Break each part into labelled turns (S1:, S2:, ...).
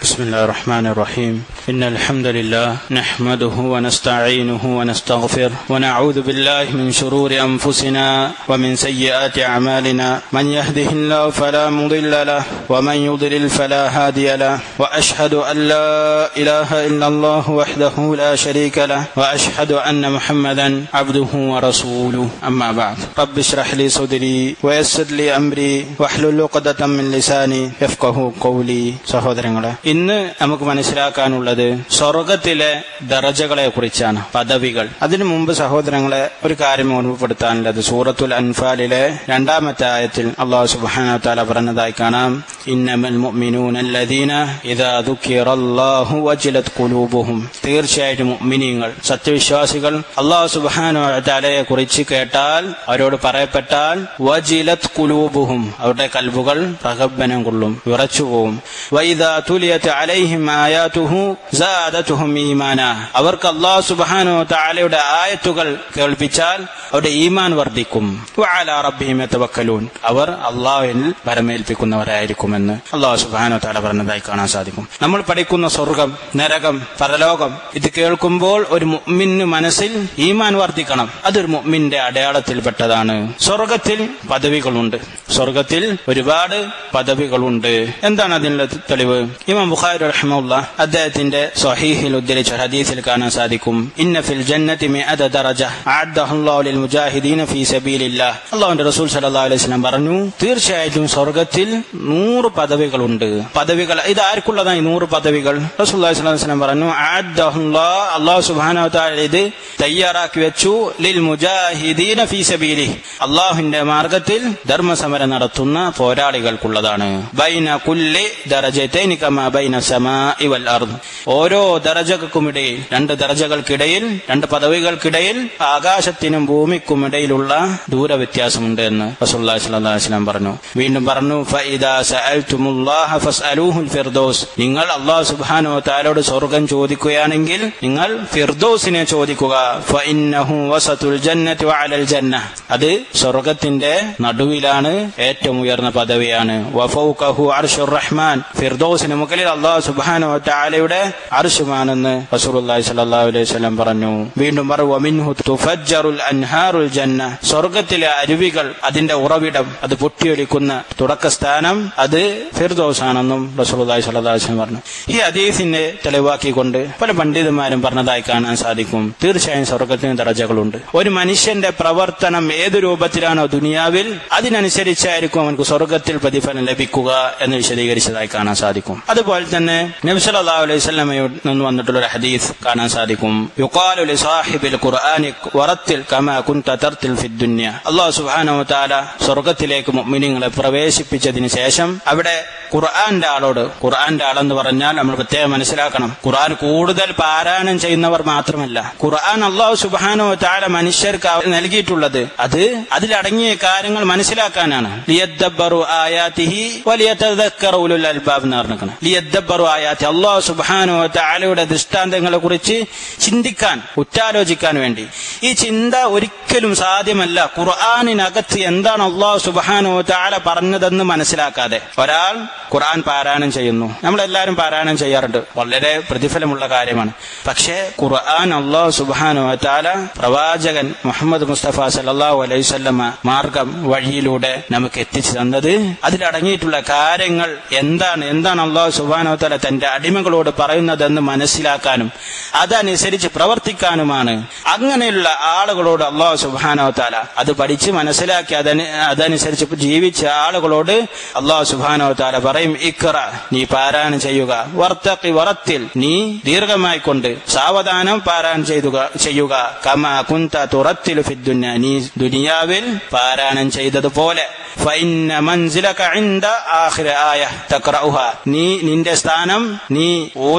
S1: بسم الله الرحمن الرحيم إن الحمد لله نحمده ونستعينه ونستغفره ونعوذ بالله من شرور أنفسنا ومن سيئات أعمالنا من يهده الله فلا مضل له ومن يضلل فلا هادي له وأشهد أن لا إله إلا الله وحده لا شريك له وأشهد أن محمدا عبده ورسوله أما بعد رب اشرح لي صدري ويسر لي أمري واحلل عقدة من لساني يفقه قولي സഹോദരങ്ങളെ ഇന്ന് നമുക്ക് മനസ്സിലാക്കാനുള്ളത് സ്വർഗത്തിലെ ദറജകളെ കുറിച്ചാണ് പദവികൾ അതിനു മുമ്പ് സഹോദരങ്ങളെ ഒരു കാര്യം ഓർമ്മപ്പെടുത്താനുള്ളത് സൂറത്തുൽ അൻഫാലിലെ രണ്ടാമത്തെ ആയത്തിൽ അള്ളാഹു സുബ്ഹാനഹു വതആല പറഞ്ഞതായി കാണാം ഇന്നമൽ മുഅ്മിനൂന അല്ലദീന ഇദാ ദുക്കിറല്ലാഹു വജിലത് ഖുലൂബുഹും തീർച്ചയായിട്ടും മുഅ്മിനീങ്ങൾ സത്യവിശ്വാസികൾ അള്ളാഹു സുബ്ഹാനഹു വതആലയെ കുറിച്ച് കേട്ടാൽ അവരോട് പറയപ്പെട്ടാൽ വജിലത് ഖുലൂബുഹും അവരുടെ കൽബുകൾ പ്രകമ്പനം കൊള്ളും വിറച്ചുപോകും വൈദാ തുലിയത്ത് അലൈഹിം ആയാതുഹു സാദതുഹും ഈമാന അവർക്ക് അല്ലാഹു സുബ്ഹാനഹു തആലയുടെ ആയത്തുകൾ കേൾപ്പിച്ചാൽ അവരുടെ ഈമാൻ വർദ്ധിക്കും വഅലാ റബ്ബിഹിം യതവക്കലൂൻ അവർ അള്ളാഹുവിൽ പരമേൽപ്പിക്കുന്നവരായിരിക്കുമെന്ന് അള്ളാഹു സുബ്ഹാനഹു തആല പറഞ്ഞതായി കാണാൻ സാധിക്കും നമ്മൾ പഠിക്കുന്ന സ്വർഗം നരകം പരലോകം ഇത് കേൾക്കുമ്പോൾ ഒരു മുഅ്മിന് മനസ്സിൽ ഈമാൻ വർദ്ധിക്കണം അതൊരു മുഅ്മിന്റെ അടയാളത്തിൽപ്പെട്ടതാണ് സ്വർഗത്തിൽ പദവികളുണ്ട് സ്വർഗത്തിൽ ഒരുപാട് പദവികളുണ്ട് എന്താണ് അതിനുള്ള തെളിവ് ഇമാം ബുഖാരി റഹ്മുള്ള അദ്ദേഹത്തിന്റെ സ്വഹീഹിൽ ഉദ്ധരിച്ച ഹദീസിൽ കാണാൻ സാധിക്കും ഇന്ന ഫിൽ ജന്നതി മിഅത ദറജ അഅദ്ദഹുല്ലാഹു ലിൽ മുജാഹിദീന ഫീ സബീലില്ലാഹ് അല്ലാഹുവിന്റെ റസൂൽ സല്ലല്ലാഹു അലൈഹി വസല്ലം പറഞ്ഞു തീർച്ചയായിട്ടും സ്വർഗ്ഗത്തിൽ നൂറ് പദവികളുണ്ട് പദവികൾ ഇത് ആർക്കുള്ളതാണ് ഈ നൂറ് പദവികൾ റസൂലുള്ളാഹി സ്വല്ലല്ലാഹു അലൈഹി വസല്ലം പറഞ്ഞു അഅദ്ദഹുല്ലാഹ് അല്ലാഹു സുബ്ഹാനഹു വതആല ഇത് തയ്യാറാക്കി വെച്ചു ലിൽ മുജാഹിദീന ഫീ സബീലിഹി അല്ലാഹുവിന്റെ മാർഗത്തിൽ ധർമ്മസമരം നടത്തുന്ന പോരാളികൾക്കുള്ളതാണ് ബൈന കുല്ലി ദറജതൈനി കമാ ബൈന സമാഇ വൽ അർദ് ഓരോ ദറജകൾക്കുമിടയിൽ രണ്ട് ദറജകൾക്കിടയിൽ രണ്ട് പദവികൾക്കിടയിൽ ആകാശത്തിനും ഭൂമിക്കും ഇടയിലുള്ള ദൂരവ്യത്യാസമുണ്ട് എന്ന് റസൂലുള്ളാഹി സ്വല്ലല്ലാഹു അലൈഹി വസല്ലം പറഞ്ഞു വീണ്ടും പറഞ്ഞു ഫഇദാ സഅൽതുമുല്ലാഹ ഫസ്അലൂഹുൽ ഫിർദൗസ് നിങ്ങൾ അല്ലാഹു സുബ്ഹാനഹു വതആലയോട് സ്വർഗ്ഗം ചോദിക്കുകയാണെങ്കിൽ നിങ്ങൾ ഫിർദൗസിനെ ചോദിക്കുക ഫഇന്നഹു വസതുൽ ജന്നതി വഅലൽ ജന്ന അത് സ്വർഗ്ഗത്തിന്റെ നടുവിലാണ് ഏറ്റവും ഉയർന്ന പദവിയാണ് വഫൗകഹു അർഷുർ റഹ്മാൻ ഫിർദൗസിന് മുകളിൽ അള്ളാഹു സുബ്ഹാനഹു വതആലയുടെ അർശുമാണെന്ന് റസൂലുള്ളാഹി സ്വല്ലല്ലാഹു അലൈഹി വസല്ലം പറഞ്ഞു വീണ്ടും പറഞ്ഞു വമിൻഹു തുഫജ്ജറുൽ അൻഹാറുൽ ജന്ന സ്വർഗ്ഗത്തിലെ അരുവികൾ അതിന്റെ ഉറവിടം അത് പൊട്ടിയൊലിക്കുന്ന തുടക്കസ്ഥാനം അത് ഫിർദൗസ് ആണെന്നും റസൂലുള്ളാഹി സ്വല്ലല്ലാഹു അലൈഹി വസല്ലം പറഞ്ഞു ഈ ഹദീസിനെ തെളിവാക്കിക്കൊണ്ട് പല പണ്ഡിതന്മാരും പറഞ്ഞതായി കാണാൻ സാധിക്കും തീർച്ചയായും സ്വർഗത്തിന് ദറജകളുണ്ട് ഒരു മനുഷ്യന്റെ പ്രവർത്തനം ഏത് രൂപത്തിലാണോ ദുനിയാവിൽ അതിനനുസരിച്ചായിരിക്കും അവനക്ക് സ്വർഗത്തിൽ പ്രതിഫലം ലഭിക്കുക എന്ന് വിശദീകരിച്ചതായി കാണാൻ സാധിക്കും അതുപോലെ തന്നെ നബ്സല്ലാ അലൈഹി സ്വലമയിൽ നിന്ന് വന്നിട്ടുള്ള ഒരു ഹദീസ് കാണാൻ സാധിക്കും യുഖാലു ലി സാഹിബിൽ ഖുർആനി വറത്തിൽ കമാ കുൻത തർത്തിൽ ഫി ദുനിയ അല്ലാഹു സുബ്ഹാനഹു വതആല സ്വർഗ്ഗത്തിലേക്ക് മുഅ്മിനീങ്ങളെ പ്രവേശിപ്പിച്ചതിന് ശേഷം അവിടെ ഖുർആന്റെ ആളോട് ഖുർആന്റെ ആളെന്ന് പറഞ്ഞാൽ നമ്മൾ പ്രത്യേകം മനസ്സിലാക്കണം ഖുർആൻ കൂടുതൽ പാരായണം ചെയ്യുന്നവർ മാത്രമല്ല ഖുർആൻ അള്ളാഹു സുബ്ഹാനഹു വതആല മനുഷ്യർക്ക് നൽകിയിട്ടുള്ളത് അത് അതിലടങ്ങിയ കാര്യങ്ങൾ മനസ്സിലാക്കാനാണ് ലിയദ്ദബ്ബറു ആയാതിഹി വലിയതദക്കറു ഉലുൽ അൽബാബ് എന്ന് പറഞ്ഞിരിക്കണം ലിയദ്ദബ്ബറു ആയാതി അള്ളാഹു സുബ്ഹാനഹു വതആലയുടെ ദൃഷ്ടാന്തങ്ങളെ കുറിച്ച് ചിന്തിക്കാൻ ഉറ്റാലോചിക്കാൻ വേണ്ടി ഈ ചിന്ത ഒരിക്കലും സാധ്യമല്ല ഖുർആാനിനകത്ത് എന്താണ് അള്ളാഹു സുബ്ഹാനഹു വതആല പറഞ്ഞതെന്ന് മനസ്സിലാക്കാതെ ഒരാൾ ഖുർആൻ പാരായണം ചെയ്യുന്നു നമ്മളെല്ലാവരും പാരായണം ചെയ്യാറുണ്ട് വളരെ പ്രതിഫലമുള്ള കാര്യമാണ് പക്ഷേ ഖുർആൻ അള്ളാഹു സുബ്ഹാനഹു വതആല പ്രവാചകൻ മുഹമ്മദ് മുസ്തഫ സല്ലല്ലാഹു അലൈഹി വസല്ലമ മാർഗം വഴിയിലൂടെ നമുക്ക് എത്തിച്ചു തന്നത് അതിലടങ്ങിയിട്ടുള്ള കാര്യങ്ങൾ എന്താണ് എന്താണ് അള്ളാഹു സുബ്ഹാനഹു വതആല തന്റെ അടിമകളോട് പറയുന്നതെന്ന് മനസ്സിലാക്കാനും അതനുസരിച്ച് പ്രവർത്തിക്കാനുമാണ് അങ്ങനെയുള്ള ആളുകളോട് അള്ളാഹു സുബ്ഹാനഹു വതആല അത് പഠിച്ച് മനസ്സിലാക്കി അതന് അതനുസരിച്ച് ജീവിച്ച ആളുകളോട് അള്ളാഹു സുബ്ഹാനഹു വതആല പറയും ഇക്റ നീ പാരായണം ചെയ്യുക വർത്തഖി വറത്തിൽ നീ ദീർഘമായി കൊണ്ട് സാവധാനം പാരായണം ചെയ്തുക ചെയ്യുക കമാ കുന്ത തുറത്തിലു ഫിദ്ദുന്യ നീ ദുനിയാവിൽ പാരായണം ചെയ്തതുപോലെ ഫൈന്ന മൻസിലക ഇൻദ ആഖിര ആയ തഖറഉഹ നീ നിന്റെ സ്ഥാനം നീ ഓതുന്ന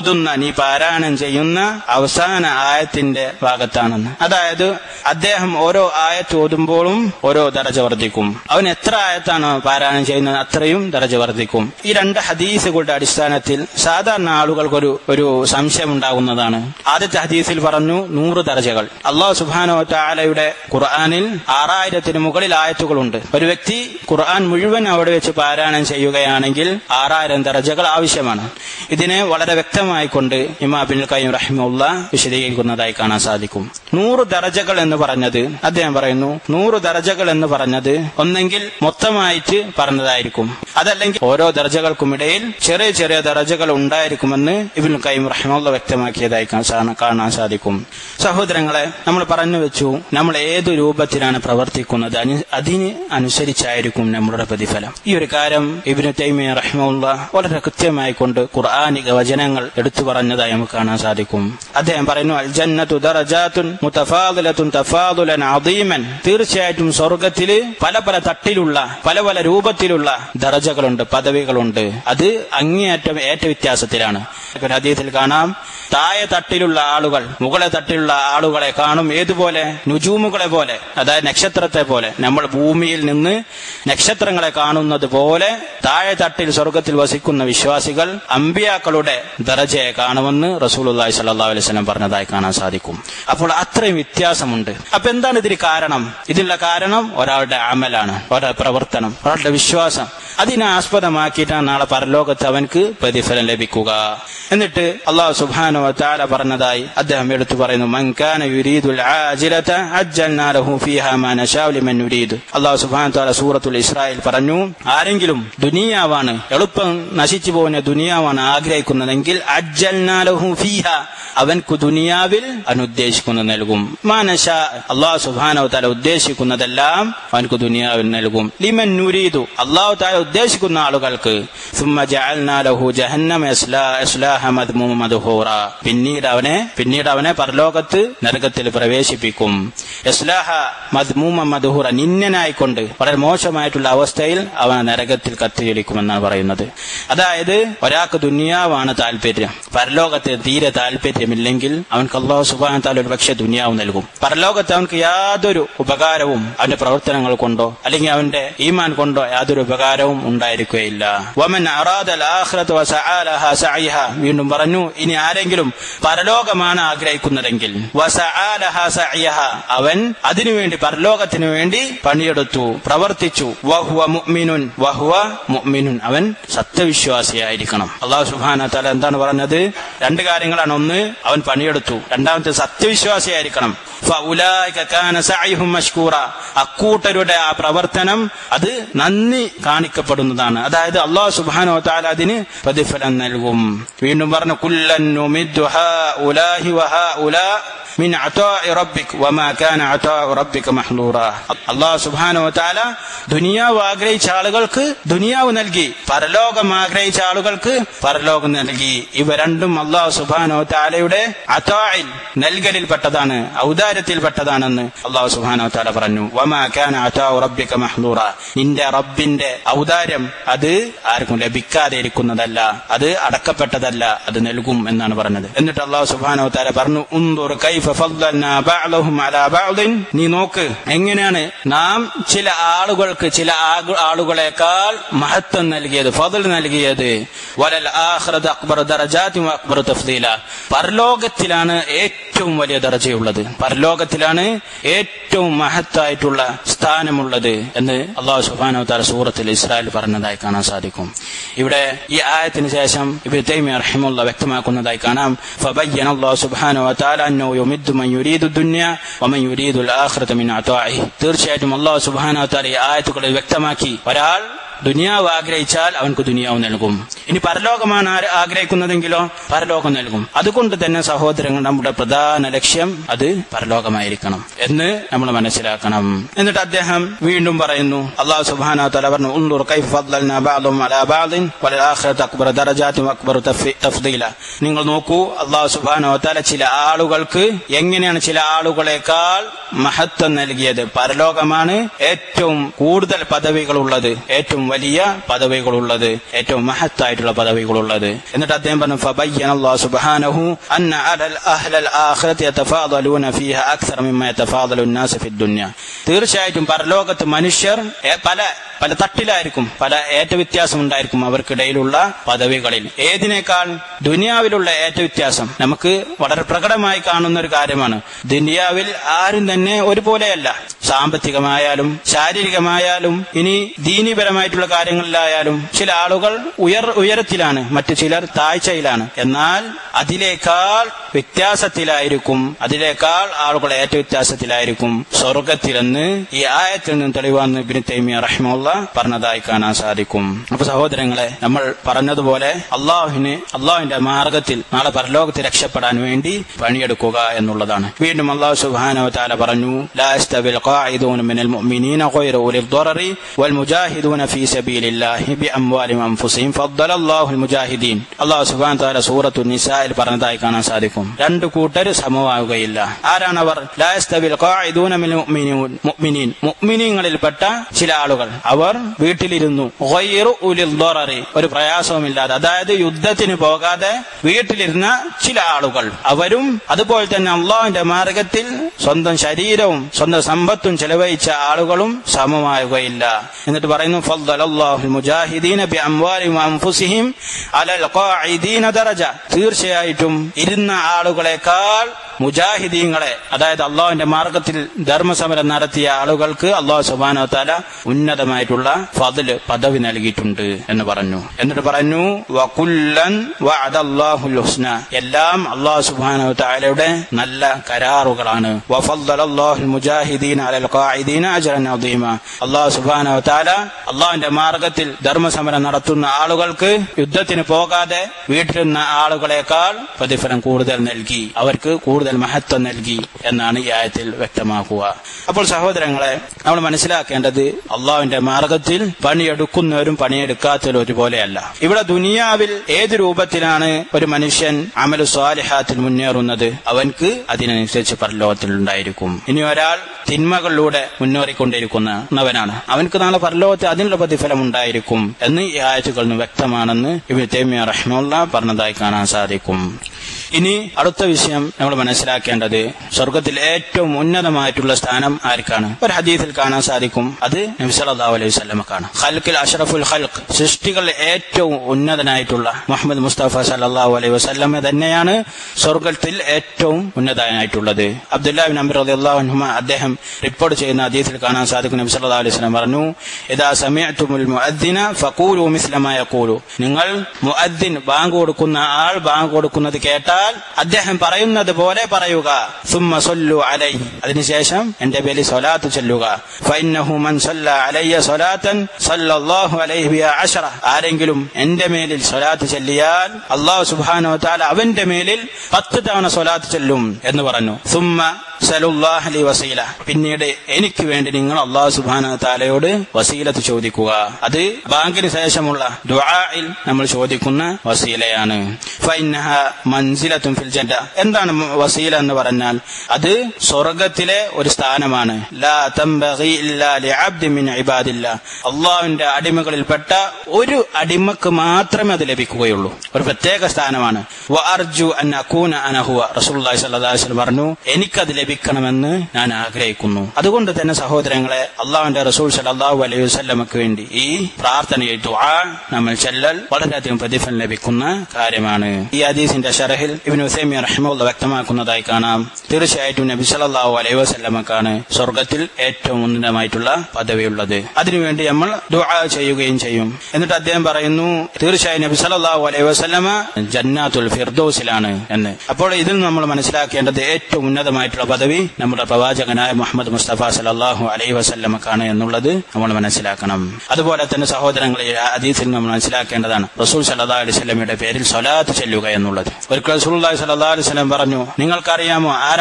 S1: ഓതുന്ന നീ പാരായണം ചെയ്യുന്ന അവസാന ആയത്തിന്റെ ഭാഗത്താണെന്ന് അതായത് അദ്ദേഹം ഓരോ ആയത്ത് ഓതുമ്പോഴും ഓരോ ദറജ വർദ്ധിക്കും അവൻ എത്ര ആയത്താണ് പാരായണം ചെയ്യുന്നത് അത്രയും ദറജ വർദ്ധിക്കും ഈ രണ്ട് ഹദീസുകളുടെ അടിസ്ഥാനത്തിൽ സാധാരണ ആളുകൾക്കൊരു ഒരു സംശയം ഉണ്ടാകുന്നതാണ് ആദ്യത്തെ ഹദീസിൽ പറഞ്ഞു നൂറ് ദർജകൾ അള്ളാഹു സുബാനോ താലയുടെ ഖുർആാനിൽ ആറായിരത്തിന് മുകളിൽ ആയത്തുകളുണ്ട് ഒരു വ്യക്തി ഖുർആൻ മുഴുവൻ അവിടെ വെച്ച് പാരായണം ചെയ്യുകയാണെങ്കിൽ ആറായിരം ദർജകൾ ആവശ്യമാണ് ഇതിനെ വളരെ വ്യക്തമായിക്കൊണ്ട് ഇമാ ബിൻ കയ്യം റഹിമുള്ള വിശദീകരിക്കുന്നതായി കാണാൻ സാധിക്കും നൂറ് ദർജകൾ എന്ന് പറഞ്ഞത് അദ്ദേഹം പറയുന്നു നൂറ് ദർജകൾ എന്ന് പറഞ്ഞത് ഒന്നെങ്കിൽ മൊത്തമായിട്ട് പറഞ്ഞതായിരിക്കും അതല്ലെങ്കിൽ ഓരോ ദർജകൾക്കുമിടയിൽ ചെറിയ ചെറിയ ദർജകൾ ഉണ്ടായിരിക്കുമെന്ന് ഇബിൻ കയ്യം റഹിമുള്ള വ്യക്തമാക്കിയതായി കാണാൻ സാധിക്കും സഹോദരങ്ങളെ നമ്മൾ പറഞ്ഞു വെച്ചു നമ്മൾ ഏതു രൂപത്തിലാണ് പ്രവർത്തിക്കുന്നത് അതിന് അനുസരിച്ചായിരിക്കും നമ്മളുടെ പ്രതിഫലം ഈ ഒരു കാര്യം ഇബിന് തൈമിയ റഹിമുള്ള വളരെ കൃത്യമായി കൊണ്ട് ഖുർആാനിക വചനങ്ങൾ എടുത്തു പറഞ്ഞതായി നമുക്ക് കാണാൻ സാധിക്കും അദ്ദേഹം പറയുന്നു അൽ ജന്നത്തു ദറജാത്തുൻ മുതഫാദുലത്തുൻ തഫാദുലൻ അദീമൻ തീർച്ചയായിട്ടും സ്വർഗത്തില് പല പല തട്ടിലുള്ള പല പല രൂപത്തിലുള്ള ദറജകളുണ്ട് പദവികളുണ്ട് അത് അങ്ങേയറ്റം ഏറ്റ വ്യത്യാസത്തിലാണ് ഹദീസിൽ കാണാം താഴെ തട്ടിലുള്ള ആളുകൾ മുകളെ തട്ടിലുള്ള ആളുകളെ കാണും ഏതുപോലെ നുജൂമുകളെ പോലെ അതായത് നക്ഷത്രത്തെ പോലെ നമ്മൾ ഭൂമിയിൽ നിന്ന് നക്ഷത്രങ്ങളെ കാണുന്നത് പോലെ താഴെ തട്ടിൽ സ്വർഗത്തിൽ വസിക്കുന്ന വിശ്വാസികൾ അമ്പിയാക്കളുടെ ദറജയെ കാണുമെന്ന് റസൂലുല്ലാഹി സല്ലാ അലൈവലം പറഞ്ഞതായി കാണാൻ സാധിക്കും അപ്പോൾ അത്രയും വ്യത്യാസമുണ്ട് അപ്പൊ എന്താണ് ഇതിന് കാരണം ഇതിനുള്ള കാരണം ഒരാളുടെ അമലാണ് ഒരാളുടെ പ്രവർത്തനം ഒരാളുടെ വിശ്വാസം അതിനെ ആസ്പദമാക്കിയിട്ടാണ് നാളെ പരലോകത്ത് അവൻക്ക് പ്രതിഫലം ലഭിക്കുക എന്നിട്ട് അള്ളാഹു സുബാനോ താല പറഞ്ഞതായി അദ്ദേഹം എടുത്തു പറയുന്നു മൻകാന യുരീദുൽ ആജിലത അജ്ജൽനാ ലഹു ഫീഹാ മാ നശാഉ ലിമൻ നുരീദ് അള്ളാഹു സുബ്ഹാനഹു താല സൂറത്തുൽ ഇസ്രായേൽ പറഞ്ഞു ആരെങ്കിലും ദുനിയാവാണ് എളുപ്പം നശിച്ചു പോകുന്ന ദുനിയാവാണ് ആഗ്രഹിക്കുന്നതെങ്കിൽ അജ്ജൽനാ ലഹു ഫീഹ അവൻക്ക് ദുനിയാവിൽ അവൻ ഉദ്ദേശിക്കുന്നത് നൽകും മാനശ അള്ളാഹു സുബാനോ താല ഉദ്ദേശിക്കുന്നതെല്ലാം അവൻക്ക് ദുനിയാവിൽ നൽകും ലിമൻ നുരീദു അള്ളാഹു താല ഉദ്ദേശിക്കുന്ന ആളുകൾക്ക് സുമ്മ ജഅൽനാ ലഹു ജഹന്നമ യസ്ലാഹ മദ്മൂമ മദ്ഹൂറ പിന്നീട് അവനെ പിന്നീട് അവനെ പരലോകത്ത് നരകത്തിൽ പ്രവേശിപ്പിക്കും യസ്ലാഹ മദ്മൂമ മദ്ഹൂറ നിന്നനായിക്കൊണ്ട് വളരെ മോശമായിട്ടുള്ള അവസ്ഥയിൽ അവൻ നരകത്തിൽ കത്തിയൊലിക്കുമെന്നാണ് പറയുന്നത് അതായത് ഒരാൾക്ക് ദുനിയാവാണ് താല്പര്യം പരലോകത്തെ തീരെ താല്പര്യമില്ലെങ്കിൽ അവൻക്ക് അള്ളാഹു സുബാൻ താല ഒരു പക്ഷേ ദുനിയാവ് നൽകും പരലോകത്ത് അവൻക്ക് യാതൊരു ഉപകാരവും അവന്റെ പ്രവർത്തനങ്ങൾ കൊണ്ടോ അല്ലെങ്കിൽ അവന്റെ ഈമാൻ കൊണ്ടോ യാതൊരു ഉപകാരവും ഉണ്ടായിരിക്കുകയില്ല വമൻ അറാദൽ ആഖിറത്ത് വസആലഹ സഅയ്ഹ വീണ്ടും പറഞ്ഞു ഇനി ആരെങ്കിലും പരലോകമാണ് ആഗ്രഹിക്കുന്നതെങ്കിൽ വസആലഹ സഅയ്ഹ അവൻ അതിനുവേണ്ടി പരലോകത്തിനു വേണ്ടി പണിയെടുത്തു പ്രവർത്തിച്ചു വഹുവ മുഅ്മിനുൻ വഹുവ മുഅ്മിനുൻ അവൻ സത്യവിശ്വാസിയായിരിക്കണം അള്ളാഹു സുബ്ഹാനഹു തആല എന്താണ് പറഞ്ഞത് രണ്ട് കാര്യങ്ങളാണ് ഒന്ന് അവൻ പണിയെടുത്തു രണ്ടാമത്തെ സത്യവിശ്വാസിയായിരിക്കണം ഫഉലായിക കാന സഅയ്ഹും മഷ്കൂറ അക്കൂട്ടരുടെ ആ പ്രവർത്തനം അത് നന്ദി കാണിക്കപ്പെടുന്നതാണ് അതായത് അള്ളാഹു സുബ്ഹാനഹു തആല അതിന് പ്രതിഫലം നൽകും വീണ്ടും പറഞ്ഞു കുല്ലൻ നുമിദ്ദു ഹഉലാഹി വഹഉലാ മിൻ അതാഇ റബ്ബിക് വമാ കാന അതാഉ റബ്ബിക മഹ്ലൂറ അല്ലാഹു സുബ്ഹാനഹു വതആല ദുനിയാവ് ആഗ്രഹിച്ച ആളുകൾക്ക് ദുനിയാവ് നൽകി പരലോകം ആഗ്രഹിച്ച ആളുകൾക്ക് പരലോകം നൽകി ഇവ രണ്ടും അല്ലാഹു സുബ്ഹാനഹു വതആലയുടെ അതാഇൽ നൽകലിൽപ്പെട്ടതാണ് ഔദാര്യത്തിൽപ്പെട്ടതാണെന്ന് അല്ലാഹു സുബ്ഹാനഹു വതആല പറഞ്ഞു വമാ കാന അതാഉ റബ്ബിക മഹ്ലൂറ നിന്റെ റബ്ബിന്റെ ഔദാര്യം അത് ആർക്കും ലഭിക്കാതെ ഇരിക്കുന്നതല്ല അത് അടക്കപ്പെട്ടതല്ല അത് നൽകും എന്നാണ് പറഞ്ഞത് എന്നിട്ട് അല്ലാഹു സുബ്ഹാനഹു വതആല പറഞ്ഞു ഉൻദുർ കൈഫ ഫദ്ദൽനാ ബഅദഹും അലാ ബഅദിൻ നീ നോക്ക് എങ്ങനെയാണ് നാം ചില ആളുകൾക്ക് ചില ആഗു- ആളുകളെക്കാൾ മഹത്വം നൽകിയത് ഫضൽ നൽകിയത് വലൽ ആഖിറത അക്ബർ ദറജാതി അക്ബർ തഫ്ദീല പരലോകത്തിലാണ് ഏറ്റവും വലിയ ദർജയുള്ളത് പരലോകത്തിലാണ് ഏറ്റവും മഹത്തായിട്ടുള്ള സ്ഥാനമുള്ളത് എന്ന് അള്ളാഹു സുബ്ഹാനഹു തആല സൂറത്തിൽ ഇസ്രായേൽ പറഞ്ഞതായി കാണാൻ സാധിക്കും ഇവിടെ ഈ ആയത്തിന് ശേഷം ഇബ്നു തൈമിയ റഹിമുള്ള വ്യക്തമാക്കുന്നതായി കാണാം ഫബയ്യന അല്ലാഹു സുബ്ഹാനഹു വതആല അന്നഹു യുമിദ്ദു മൻ യുരീദു ദുനിയ വമൻ യുരീദു അൽ മിൻ അതാഇ തീർച്ചയായിട്ടും അല്ലാഹു സുബ്ഹാനഹു വതആല ഈ ആയത്തുകളിൽ വ്യക്തമാക്കി ഒരാൾ ദുനിയാവ് ആഗ്രഹിച്ചാൽ അവൻക്ക് ദുനിയാവ് നൽകും ഇനി പരലോകമാണ് ആര് ആഗ്രഹിക്കുന്നതെങ്കിലോ പരലോകം നൽകും അതുകൊണ്ട് തന്നെ സഹോദരങ്ങൾ നമ്മുടെ പ്രധാന ലക്ഷ്യം അത് പരലോകമായിരിക്കണം എന്ന് നമ്മൾ മനസ്സിലാക്കണം എന്നിട്ട് അദ്ദേഹം വീണ്ടും പറയുന്നു അള്ളാഹു സുബ്ഹാനഹു വതആല പറഞ്ഞു ഉൻദുർ കൈഫ ഫദ്ദൽനാ ബഅദഹും അലാ ബഅദിൻ വലൽ ആഖിറതു അക്ബർ ദറജാതും അക്ബർ തഫ്ഫി- തഫ്ദീല നിങ്ങൾ നോക്കൂ അള്ളാഹു സുബ്ഹാനഹു വതആല ചില ആളുകൾക്ക് എങ്ങനെയാണ് ചില ആളുകളെക്കാൾ മഹത്വം നൽകിയത് പരലോകമാണ് ഏറ്റവും കൂടുതൽ പദവികളുള്ളത് ഏറ്റവും വലിയ പദവികളുള്ളത് ഏറ്റവും മഹത്തായിട്ടുള്ള പദവികളുള്ളത് എന്നിട്ട് അദ്ദേഹം പറഞ്ഞു ഫബയ്യന അല്ലാഹു സുബ്ഹാനഹു അന്ന അലൽ അഹ്ലൽ ആഖിറതി യതഫാദലൂന ഫീഹ അക്സറ മിമ്മ യതഫാദലു الناس ഫി ദുനിയ തീർച്ചയായിട്ടും പരലോകത്ത് മനുഷ്യർ എ- പല പല തട്ടിലായിരിക്കും പല ഏറ്റവ്യത്യാസം ഉണ്ടായിരിക്കും അവർക്കിടയിലുള്ള പദവികളിൽ ഏതിനേക്കാൾ ദുനിയാവിലുള്ള ഏറ്റവ്യത്യാസം നമുക്ക് വളരെ പ്രകടമായി കാണുന്ന ഒരു കാര്യമാണ് ദുനിയാവിൽ ആരും തന്നെ ഒരുപോലെയല്ല സാമ്പത്തികമായാലും ശാരീരികമായാലും ഇനി ദീനീപരമായിട്ടുള്ള കാര്യങ്ങളിലായാലും ചില ആളുകൾ ഉയർ ഉയരത്തിലാണ് മറ്റു ചിലർ താഴ്ചയിലാണ് എന്നാൽ അതിലേക്കാൾ വ്യത്യാസത്തിലായിരിക്കും അതിലേക്കാൾ ആളുകൾ ഏറ്റ വ്യത്യാസത്തിലായിരിക്കും സ്വർഗത്തിലെന്ന് ഈ ആയത്തിൽ നിന്ന് തെളിവാന്ന് ഇബ്നു തൈമിയ റഹ്മുള്ള പറഞ്ഞതായി കാണാൻ സാധിക്കും അപ്പൊ സഹോദരങ്ങളെ നമ്മൾ പറഞ്ഞതുപോലെ അള്ളാഹുവിന് അള്ളാഹുവിന്റെ മാർഗത്തിൽ നാളെ പരലോകത്ത് രക്ഷപ്പെടാൻ വേണ്ടി പണിയെടുക്കുക എന്നുള്ളതാണ് വീണ്ടും അള്ളാഹു സുബ്ഹാനഹു വതആല പറഞ്ഞു ലാ യസ്തവിൽ ഖാഇദൂന മിനൽ മുഅ്മിനീന ഗൈറു ഉലിൽ ضرറി വൽ മുജാഹിദൂന ഫീ സബീലില്ലാഹി ബിഅംവാലിഹിം അൻഫുസിഹിം ഫദ്ദലല്ലാഹുൽ മുജാഹിദീൻ അള്ളാഹു സുബ്ഹാനഹു വതആല സൂറത്തു നിസായിൽ പറഞ്ഞതായി കാണാൻ സാധിക്കും രണ്ടു കൂട്ടർ സമമാവുകയില്ല ആരാണവർ ലാ യസ്തവിൽ ഖാഇദൂന മിനൽ മുഅ്മിനൂൻ മുഅ്മിനീൻ മുഅ്മിനീങ്ങളിൽപ്പെട്ട ചില ആളുകൾ അവർ വീട്ടിലിരുന്നു ഗൈറു ഉലിൽ ضرറി ഒരു പ്രയാസവുമില്ലാതെ അതായത് യുദ്ധത്തിന് പോകാതെ വീട്ടിലിരുന്ന ചില ആളുകൾ അവരും അതുപോലെ തന്നെ അള്ളാഹുവിന്റെ മാർഗത്തിൽ സ്വന്തം ശരീരവും സ്വന്തം സമ്പത്തും ചെലവഴിച്ച ആളുകളും സമമാവുകയില്ല എന്നിട്ട് പറയുന്നു ഫദ്ദലല്ലാഹുൽ മുജാഹിദീന ബി അംവാലിഹിം അൻഫുസിഹിം അലൽ ഖാഇദീന ദറജ തീർച്ചയായിട്ടും ഇരുന്ന ആളുകളെക്കാൾ മുജാഹിദീങ്ങളെ അതായത് അള്ളാഹുവിന്റെ മാർഗത്തിൽ ധർമ്മസമരം നടത്തിയ ആളുകൾക്ക് അള്ളാഹു സുബാനോ താല ഉന്നതമായിട്ടുള്ള ഫതില് പദവി നൽകിയിട്ടുണ്ട് എന്ന് പറഞ്ഞു എന്നിട്ട് പറഞ്ഞു വകുല്ലൻ വഅദല്ലാഹുൽ ഹുസ്ന എല്ലാം അള്ളാഹു സുബാനോ താലയുടെ നല്ല കരാറുകളാണ് വഫദ്ദലല്ലാഹുൽ മുജാഹിദീന അലൽ ഖാഇദീന അജ്റൻ അദീമ അള്ളാഹു സുബാനോ താല അള്ളാഹുവിന്റെ മാർഗത്തിൽ ധർമ്മസമരം നടത്തുന്ന ആളുകൾക്ക് യുദ്ധത്തിന് പോകാതെ വീട്ടിലിരുന്ന ആളുകളെക്കാൾ പ്രതിഫലം കൂടുതൽ നൽകി അവർക്ക് കൂടുതൽ മഹത്വം നൽകി എന്നാണ് ഈ ആയത്തിൽ വ്യക്തമാക്കുക അപ്പോൾ സഹോദരങ്ങളെ നമ്മൾ മനസ്സിലാക്കേണ്ടത് അള്ളാഹുവിന്റെ മാർഗത്തിൽ പണിയെടുക്കുന്നവരും പണിയെടുക്കാത്തവരും ഒരുപോലെയല്ല ഇവിടെ ദുനിയാവിൽ ഏത് രൂപത്തിലാണ് ഒരു മനുഷ്യൻ അമലു സ്വാലിഹാത്തിൽ മുന്നേറുന്നത് അവൻക്ക് അതിനനുസരിച്ച് പരലോകത്തിൽ ഉണ്ടായിരിക്കും ഇനി ഒരാൾ തിന്മകളിലൂടെ മുന്നേറിക്കൊണ്ടിരിക്കുന്നവനാണ് അവൻക്ക് നാളെ പരലോകത്തിൽ അതിനുള്ള പ്രതിഫലം ഉണ്ടായിരിക്കും എന്ന് ഈ ആയത്തുകളിൽ നിന്ന് വ്യക്തമാണെന്ന് ഇബിൻ തേമിയ റഹ്മുള്ള പറഞ്ഞതായി കാണാൻ സാധിക്കും ഇനി അടുത്ത വിഷയം നമ്മൾ മനസ്സിലാക്കേണ്ടത് സ്വർഗത്തിൽ ഏറ്റവും ഉന്നതമായിട്ടുള്ള സ്ഥാനം ആർക്കാണ് ഒരു ഹദീസിൽ കാണാൻ സാധിക്കും അത് നബിസല്ലാഹു അലൈഹി വസല്ലമക്കാണ് ഖൽക്കിൽ അഷറഫുൽ ഖൽഖ് സൃഷ്ടികളിൽ ഏറ്റവും ഉന്നതനായിട്ടുള്ള മുഹമ്മദ് മുസ്തഫ സല്ലാഹു അലൈഹി വസല്ലമ തന്നെയാണ് സ്വർഗത്തിൽ ഏറ്റവും ഉന്നതനായിട്ടുള്ളത് അബ്ദുല്ലാബിൻ അംബർ അള്ളാഹുഹുമ അദ്ദേഹം റിപ്പോർട്ട് ചെയ്യുന്ന ഹദീസിൽ കാണാൻ സാധിക്കും നബി സല്ലല്ലാഹു അലൈഹി വസല്ലം പറഞ്ഞു ഇദാ സമയത്തുമുൽ മുഅദ്ദിന ഫഖൂലു മിസ്ലമാ യഖൂലു നിങ്ങൾ മുഅദ്ദിൻ ബാങ്ക് കൊടുക്കുന്ന ആൾ ബാങ്ക് കൊടുക്കുന്നത് കേട്ടാൽ അദ്ദേഹം പറയുന്നത് പോലെ പറയുക സുമ്മ സൊല്ലു അലൈ അതിനുശേഷം എന്റെ പേരിൽ സ്വലാത്ത് ചൊല്ലുക ഫൈനഹു മൻ സല്ല അലയ്യ സ്വലാത്തൻ സല്ലല്ലാഹു അലൈഹി ബിഹാ അശറ ആരെങ്കിലും എന്റെ മേലിൽ സ്വലാത്ത് ചൊല്ലിയാൽ അള്ളാഹു സുബ്ഹാനഹു വതആല അവന്റെ മേലിൽ പത്ത് തവണ സ്വലാത്ത് ചൊല്ലും എന്ന് പറഞ്ഞു സുമ്മ സലുല്ലാഹ് അലി വസീല പിന്നീട് എനിക്ക് വേണ്ടി നിങ്ങൾ അള്ളാഹു സുബാന താലയോട് വസീലത്ത് ചോദിക്കുക അത് ബാങ്കിന് ശേഷമുള്ള ദുആയിൽ നമ്മൾ ചോദിക്കുന്ന വസീലയാണ് ഫൈനഹ മൻസിലത്തും ഫിൽ ജന്ന എന്താണ് വസീല എന്ന് പറഞ്ഞാൽ അത് സ്വർഗത്തിലെ ഒരു സ്ഥാനമാണ് ലാ തംബഗി ഇല്ലാ ലിഅബ്ദി മിൻ ഇബാദില്ല അള്ളാഹുവിന്റെ അടിമകളിൽപ്പെട്ട ഒരു അടിമക്ക് മാത്രമേ അത് ലഭിക്കുകയുള്ളൂ ഒരു പ്രത്യേക സ്ഥാനമാണ് വ അർജു അൻ അകൂന അനഹുവ റസൂലുള്ളാഹി സ്വല്ലല്ലാഹു അലൈഹി വസല്ലം പറഞ്ഞു എനിക്കത് ലഭിക്കണമെന്ന് ഞാൻ ആഗ്രഹിക്കുന്നു അതുകൊണ്ട് തന്നെ സഹോദരങ്ങളെ അള്ളാഹുവിന്റെ റസൂൽ സല്ലല്ലാഹു അലൈഹി വസല്ലമക്ക് വേണ്ടി ഈ പ്രാർത്ഥനയിൽ ദുആ നമ്മൾ ചെല്ലൽ വളരെയധികം പ്രതിഫലം ലഭിക്കുന്ന കാര്യമാണ് ഈ ഹദീസിന്റെ ഷറഹിൽ ഇബ്നു ഉസൈമി റഹ്മത്തുള്ള വ്യക്തമാക്കുന്നതായി കാണാം തീർച്ചയായിട്ടും നബി സല്ലല്ലാഹു അലൈഹി വസല്ലമക്കാണ് സ്വർഗത്തിൽ ഏറ്റവും ഉന്നതമായിട്ടുള്ള പദവിയുള്ളത് അതിനുവേണ്ടി നമ്മൾ ദുആ ചെയ്യുകയും ചെയ്യും എന്നിട്ട് അദ്ദേഹം പറയുന്നു തീർച്ചയായും നബി സല്ലല്ലാഹു അലൈഹി വസല്ലമ ജന്നാത്തുൽ ഫിർദൗസിലാണ് എന്ന് അപ്പോൾ ഇതിൽ നമ്മൾ മനസ്സിലാക്കേണ്ടത് ഏറ്റവും ഉന്നതമായിട്ടുള്ള പദവി നമ്മുടെ പ്രവാചകനായ മുഹമ്മദ് മുസ്തഫ സല്ലല്ലാഹു അലൈഹി വസല്ലമക്കാണ് എന്നുള്ളത് നമ്മൾ മനസ്സിലാക്കണം അതുപോലെ തന്നെ സഹോദരങ്ങളെ ഈ ഹദീസിൽ നമ്മൾ മനസ്സിലാക്കേണ്ടതാണ് റസൂൽ സല്ലല്ലാഹു അലൈഹി വസല്ലമയുടെ പേരിൽ സ്വലാത്ത് ചെല്ലുക എന്നുള്ളത് ഒരിക്കൽ റസൂലുള്ളാഹി സല്ലല്ലാഹു അലൈഹി വസല്ലം പറഞ്ഞു നിങ്ങൾക്കറിയാമോ ആരാണ്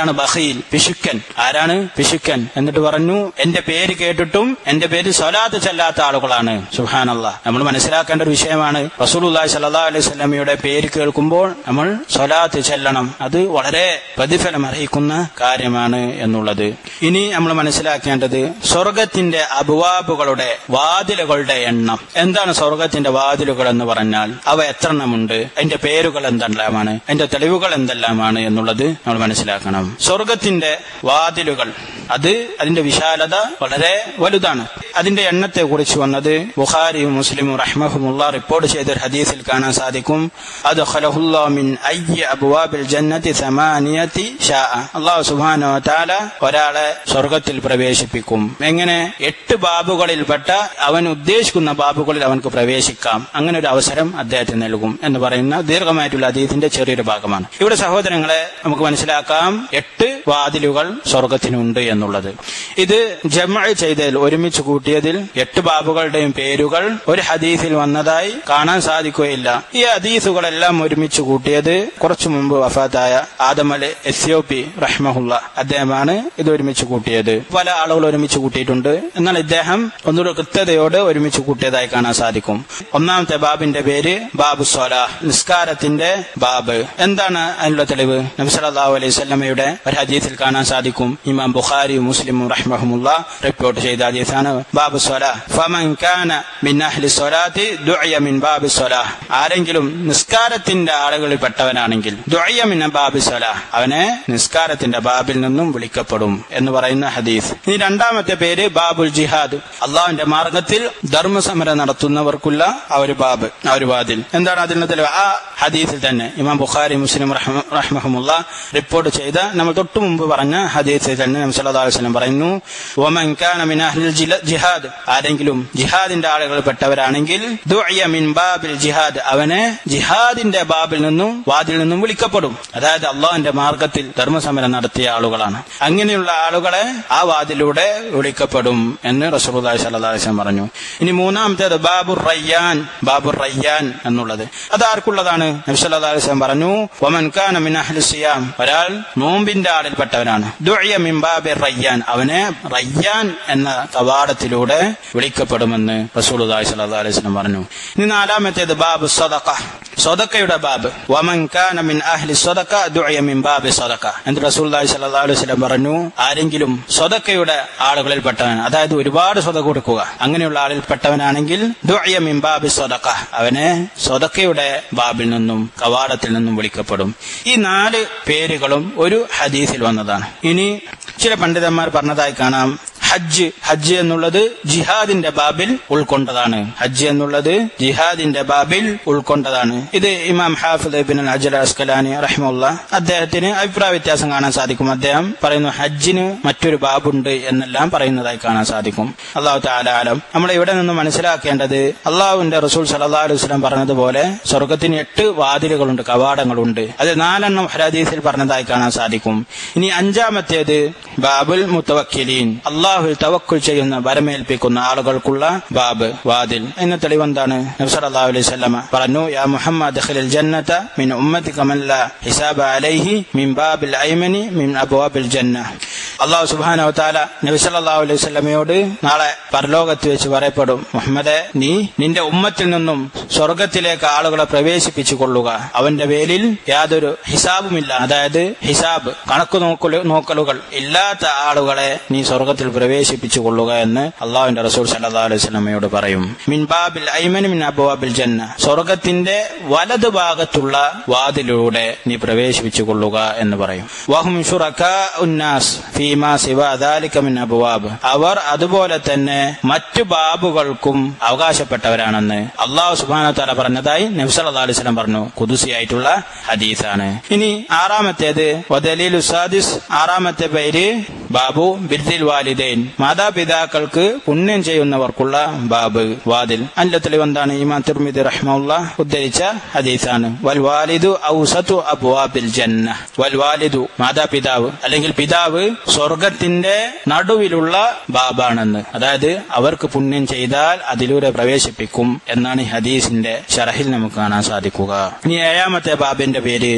S1: അതാണ് ബഹീൽ പിശുക്കൻ ആരാണ് പിശുക്കൻ എന്നിട്ട് പറഞ്ഞു എന്റെ പേര് കേട്ടിട്ടും എന്റെ പേര് സ്വലാത്ത് ചെല്ലാത്ത ആളുകളാണ് സുഹാനല്ല നമ്മൾ മനസ്സിലാക്കേണ്ട ഒരു വിഷയമാണ് റസൂലുല്ലാഹി സല്ലല്ലാഹു അലൈഹി സ്വലമിയുടെ പേര് കേൾക്കുമ്പോൾ നമ്മൾ സ്വലാത്ത് ചെല്ലണം അത് വളരെ പ്രതിഫലം അർഹിക്കുന്ന കാര്യമാണ് എന്നുള്ളത് ഇനി നമ്മൾ മനസ്സിലാക്കേണ്ടത് സ്വർഗത്തിന്റെ അബുവാബുകളുടെ വാതിലുകളുടെ എണ്ണം എന്താണ് സ്വർഗത്തിന്റെ വാതിലുകൾ എന്ന് പറഞ്ഞാൽ അവ എത്ര എണ്ണമുണ്ട് അതിന്റെ പേരുകൾ എന്തെല്ലാമാണ് അതിന്റെ തെളിവുകൾ എന്തെല്ലാമാണ് എന്നുള്ളത് നമ്മൾ മനസ്സിലാക്കണം സ്വർഗത്തിന്റെ വാതിലുകൾ അത് അതിന്റെ വിശാലത വളരെ വലുതാണ് അതിന്റെ എണ്ണത്തെ കുറിച്ച് വന്നത് ബുഖാരിയും മുസ്ലിമും റഹ്മഹുമുള്ള റിപ്പോർട്ട് ചെയ്ത ഒരു ഹദീസിൽ കാണാൻ സാധിക്കും അത് മിൻ അയ്യ അബ്വാബിൽ ജന്നത്തി സമാനിയത്തി ഷാ അള്ളാഹു സുബ്ഹാനഹു വ തആല ഒരാളെ സ്വർഗത്തിൽ പ്രവേശിപ്പിക്കും എങ്ങനെ എട്ട് ബാബുകളിൽപ്പെട്ട അവൻ ഉദ്ദേശിക്കുന്ന ബാബുകളിൽ അവൻക്ക് പ്രവേശിക്കാം അങ്ങനെ ഒരു അവസരം അദ്ദേഹത്തിന് നൽകും എന്ന് പറയുന്ന ദീർഘമായിട്ടുള്ള അതീതിന്റെ ചെറിയൊരു ഭാഗമാണ് ഇവിടെ സഹോദരങ്ങളെ നമുക്ക് മനസ്സിലാക്കാം എട്ട് വാതിലുകൾ സ്വർഗത്തിനുണ്ട് എന്നുള്ളത് ഇത് ജമ ചെയ്തതിൽ ഒരുമിച്ച് കൂട്ടിയതിൽ എട്ട് ബാബുകളുടെയും പേരുകൾ ഒരു ഹദീസിൽ വന്നതായി കാണാൻ സാധിക്കുകയില്ല ഈ ഹദീസുകളെല്ലാം ഒരുമിച്ച് കൂട്ടിയത് കുറച്ചു മുമ്പ് വഫാത്തായ ആദമല് എസ്യോപി റഹ്മഹുല്ല അദ്ദേഹമാണ് ഇത് ഒരുമിച്ച് കൂട്ടിയത് പല ആളുകൾ ഒരുമിച്ച് കൂട്ടിയിട്ടുണ്ട് എന്നാൽ ഇദ്ദേഹം ഒന്നുകൂടെ കൃത്യതയോട് ഒരുമിച്ച് കൂട്ടിയതായി കാണാൻ സാധിക്കും ഒന്നാമത്തെ ബാബിന്റെ പേര് ബാബു സോല നിസ്കാരത്തിന്റെ ബാബ് എന്താണ് അതിനുള്ള തെളിവ് നബ്സലാഹു അലൈഹി സ്വല്ലമയുടെ ഒരു ഹദീസിൽ കാണാൻ സാധിക്കും ഇമാം ബുഖാരി മുസ്ലിമും റഹ്മഹുമുള്ള റിപ്പോർട്ട് ചെയ്ത ഹദീസാണ് ബാബു സോല ഫമൻ കാന മിൻ അഹ്ലി സ്വലാത്തി ദുഅയ മിൻ ബാബി സ്വല ആരെങ്കിലും നിസ്കാരത്തിന്റെ ആളുകളിൽ പെട്ടവനാണെങ്കിൽ ദുഅയ മിൻ ബാബി സ്വല അവനെ നിസ്കാരത്തിന്റെ ബാബിൽ നിന്നും വിളിക്കപ്പെടും എന്ന് പറയുന്ന ഹദീസ് ഇനി രണ്ടാമത്തെ പേര് ബാബുൽ ജിഹാദ് അള്ളാഹുവിന്റെ മാർഗത്തിൽ ധർമ്മസമരം നടത്തുന്നവർക്കുള്ള ആ ഒരു ബാബ് ആ ഒരു വാതിൽ എന്താണ് അതിന്റെ തെളിവ് ആ ഹദീസിൽ തന്നെ ഇമാം ബുഖാരി മുസ്ലിം റഹ്മ- റഹ്മഹുമുള്ള റിപ്പോർട്ട് ചെയ്ത നമ്മൾ തൊട്ടു മുമ്പ് പറഞ്ഞ ഹദീസിൽ തന്നെ നബി സല്ലല്ലാഹു അലൈഹി വസല്ലം പറയുന്നു വമൻ കാന മിൻ അഹ്ലിൽ ജില- ജിഹാദ് ആരെങ്കിലും ജിഹാദിന്റെ ആളുകൾ പെട്ടവരാണെങ്കിൽ ദുഅയ മിൻ ബാബിൽ ജിഹാദ് അവനെ ജിഹാദിന്റെ ബാബിൽ നിന്നും വാതിൽ നിന്നും വിളിക്കപ്പെടും അതായത് അള്ളാഹിന്റെ മാർഗത്തിൽ ധർമ്മസമരം നടത്തിയ ആളുകളാണ് അങ്ങനെയുള്ള ആളുകളെ ആ വാതിലൂടെ വിളിക്കപ്പെടും എന്ന് റസൂലുള്ളാഹി സ്വല്ലല്ലാഹു അലൈഹി വസല്ലം പറഞ്ഞു ഇനി മൂന്നാമത്തേത് ബാബുർ റയ്യാൻ ബാബുർ റയ്യാൻ എന്നുള്ളത് അത് ആർക്കുള്ളതാണ് നബി സല്ലല്ലാഹു അലൈഹി വസല്ലം പറഞ്ഞു വമൻ കാന മിൻ അഹ്ലി സിയാം ഒരാൾ നോമ്പിന്റെ ആളിൽപ്പെട്ടവനാണ് ദുഅയ മിൻ ബാബിർ റയ്യാൻ അവനെ റയ്യാൻ എന്ന കവാടത്തിലൂടെ വിളിക്കപ്പെടുമെന്ന് റസൂലുള്ളാഹി സ്വല്ലല്ലാഹു അലൈഹി വസല്ലം പറഞ്ഞു ഇനി നാലാമത്തേത് ബാബു സദഖ സദഖയുടെ ബാബ് വമൻ കാന മിൻ അഹ്ലി സദഖ ദുഅയ മിൻ ബാബി സദഖ എന്ന് റസൂലുള്ളാഹി സ്വല്ലല്ലാഹു അലൈഹി വസല്ലം പറഞ്ഞു ആരെങ്കിലും സദഖയുടെ ആളുകളിൽപ്പെട്ടവൻ അതായത് ഒരുപാട് സ്വതക കൊടുക്കുക അങ്ങനെയുള്ള ആളിൽപ്പെട്ടവനാണെങ്കിൽ ദുഅയ മിൻ ബാബി സദഖ അവനെ സദഖയുടെ ബാബിൽ നിന്നും കവാടത്തിൽ നിന്നും വിളിക്കപ്പെടും ഈ നാല് പേരുകളും ഒരു ഹദീസിൽ വന്നതാണ് ഇനി ചില പണ്ഡിതന്മാർ പറഞ്ഞതായി കാണാം ഹജ്ജ് ഹജ്ജ് എന്നുള്ളത് ജിഹാദിന്റെ ബാബിൽ ഉൾക്കൊണ്ടതാണ് ഹജ്ജ് എന്നുള്ളത് ജിഹാദിന്റെ ബാബിൽ ഉൾക്കൊണ്ടതാണ് ഇത് ഇമാം ഹാഫിദ് ബിൻ അജൽ അസ്കലാനി റഹ്മുള്ള അദ്ദേഹത്തിന് അഭിപ്രായ വ്യത്യാസം കാണാൻ സാധിക്കും അദ്ദേഹം പറയുന്നു ഹജ്ജിന് മറ്റൊരു ബാബുണ്ട് എന്നെല്ലാം പറയുന്നതായി കാണാൻ സാധിക്കും അള്ളാഹു താലാലം നമ്മൾ ഇവിടെ നിന്ന് മനസ്സിലാക്കേണ്ടത് അള്ളാഹുവിന്റെ റസൂൽ സല്ലല്ലാഹു അലൈഹി വസല്ലം പറഞ്ഞതുപോലെ സ്വർഗത്തിന് എട്ട് വാതിലുകളുണ്ട് കവാടങ്ങളുണ്ട് അത് നാലെണ്ണം ഹദീസിൽ പറഞ്ഞതായി കാണാൻ സാധിക്കും ഇനി അഞ്ചാമത്തേത് ബാബുൽ മുത്തവക്കിലീൻ അള്ളാഹുൽ തവക്കുൽ ചെയ്യുന്ന വരമേൽപ്പിക്കുന്ന ആളുകൾക്കുള്ള ബാബ് വാതിൽ എന്ന തെളിവെന്താണ് നബി സല്ലല്ലാഹു അലൈഹി വസല്ലമ പറഞ്ഞു യാ മുഹമ്മദ് ദഖിലൽ ജന്നത മിൻ ഉമ്മതിക മൻ ലാ ഹിസാബ അലൈഹി മിൻ ബാബിൽ ഐമനി മിൻ അബ്വാബിൽ ജന്ന അള്ളാഹു സുബ്ഹാനഹു വതആല നബി സല്ലല്ലാഹു അലൈഹി വസല്ലമയോട് നാളെ പരലോകത്ത് വെച്ച് പറയപ്പെടും മുഹമ്മദെ നീ നിന്റെ ഉമ്മത്തിൽ നിന്നും സ്വർഗത്തിലേക്ക് ആളുകളെ പ്രവേശിപ്പിച്ചു കൊള്ളുക അവന്റെ പേരിൽ യാതൊരു ഹിസാബുമില്ല അതായത് ഹിസാബ് കണക്ക് നോക്കലു നോക്കലുകൾ ഇല്ലാത്ത ആളുകളെ നീ സ്വർഗത്തിൽ പ്രവേശിപ്പിച്ചു കൊള്ളുക എന്ന് അള്ളാഹുവിന്റെ റസൂൽ സല്ലല്ലാഹു അലൈഹി വസല്ലമയോട് പറയും മിൻ ബാബിൽ ഐമൻ മിൻ അബ്വാബിൽ ജന്ന സ്വർഗത്തിന്റെ വലതു ഭാഗത്തുള്ള വാതിലൂടെ നീ പ്രവേശിപ്പിച്ചു കൊള്ളുക എന്ന് പറയും വഹും ശുറക്കാ ഉന്നാസ് ഫീമാ സിവ ദാലിക മിൻ അബ്വാബ് അവർ അതുപോലെ തന്നെ മറ്റു ബാബുകൾക്കും അവകാശപ്പെട്ടവരാണെന്ന് അള്ളാഹു സുബാന തല പറഞ്ഞതായി നബി സല്ലല്ലാഹു അലൈഹി വസല്ലം പറഞ്ഞു കുദുസിയായിട്ടുള്ള ഹദീസാണ് ഇനി ആറാമത്തേത് വദലീലു സാദിസ് ആറാമത്തെ പേര് ബാബു ബിർദിൽ വാലിദൈൻ മാതാപിതാക്കൾക്ക് പുണ്യം ചെയ്യുന്നവർക്കുള്ള ബാബ് വാതിൽ അല്ല തെളിവെന്താണ് ഇമാം തിർമിദി റഹ്മുള്ള ഉദ്ധരിച്ച ഹദീസാണ് വൽ വാലിദു ഔസതു അബ്വാബിൽ ജന്ന വൽ വാലിദു മാതാപിതാവ് അല്ലെങ്കിൽ പിതാവ് സ്വർഗത്തിന്റെ നടുവിലുള്ള ബാബാണെന്ന് അതായത് അവർക്ക് പുണ്യം ചെയ്താൽ അതിലൂടെ പ്രവേശിപ്പിക്കും എന്നാണ് ഈ ഹദീസിന്റെ ഷറഹിൽ നമുക്ക് കാണാൻ സാധിക്കുക ഇനി ഏഴാമത്തെ ബാബിന്റെ പേര്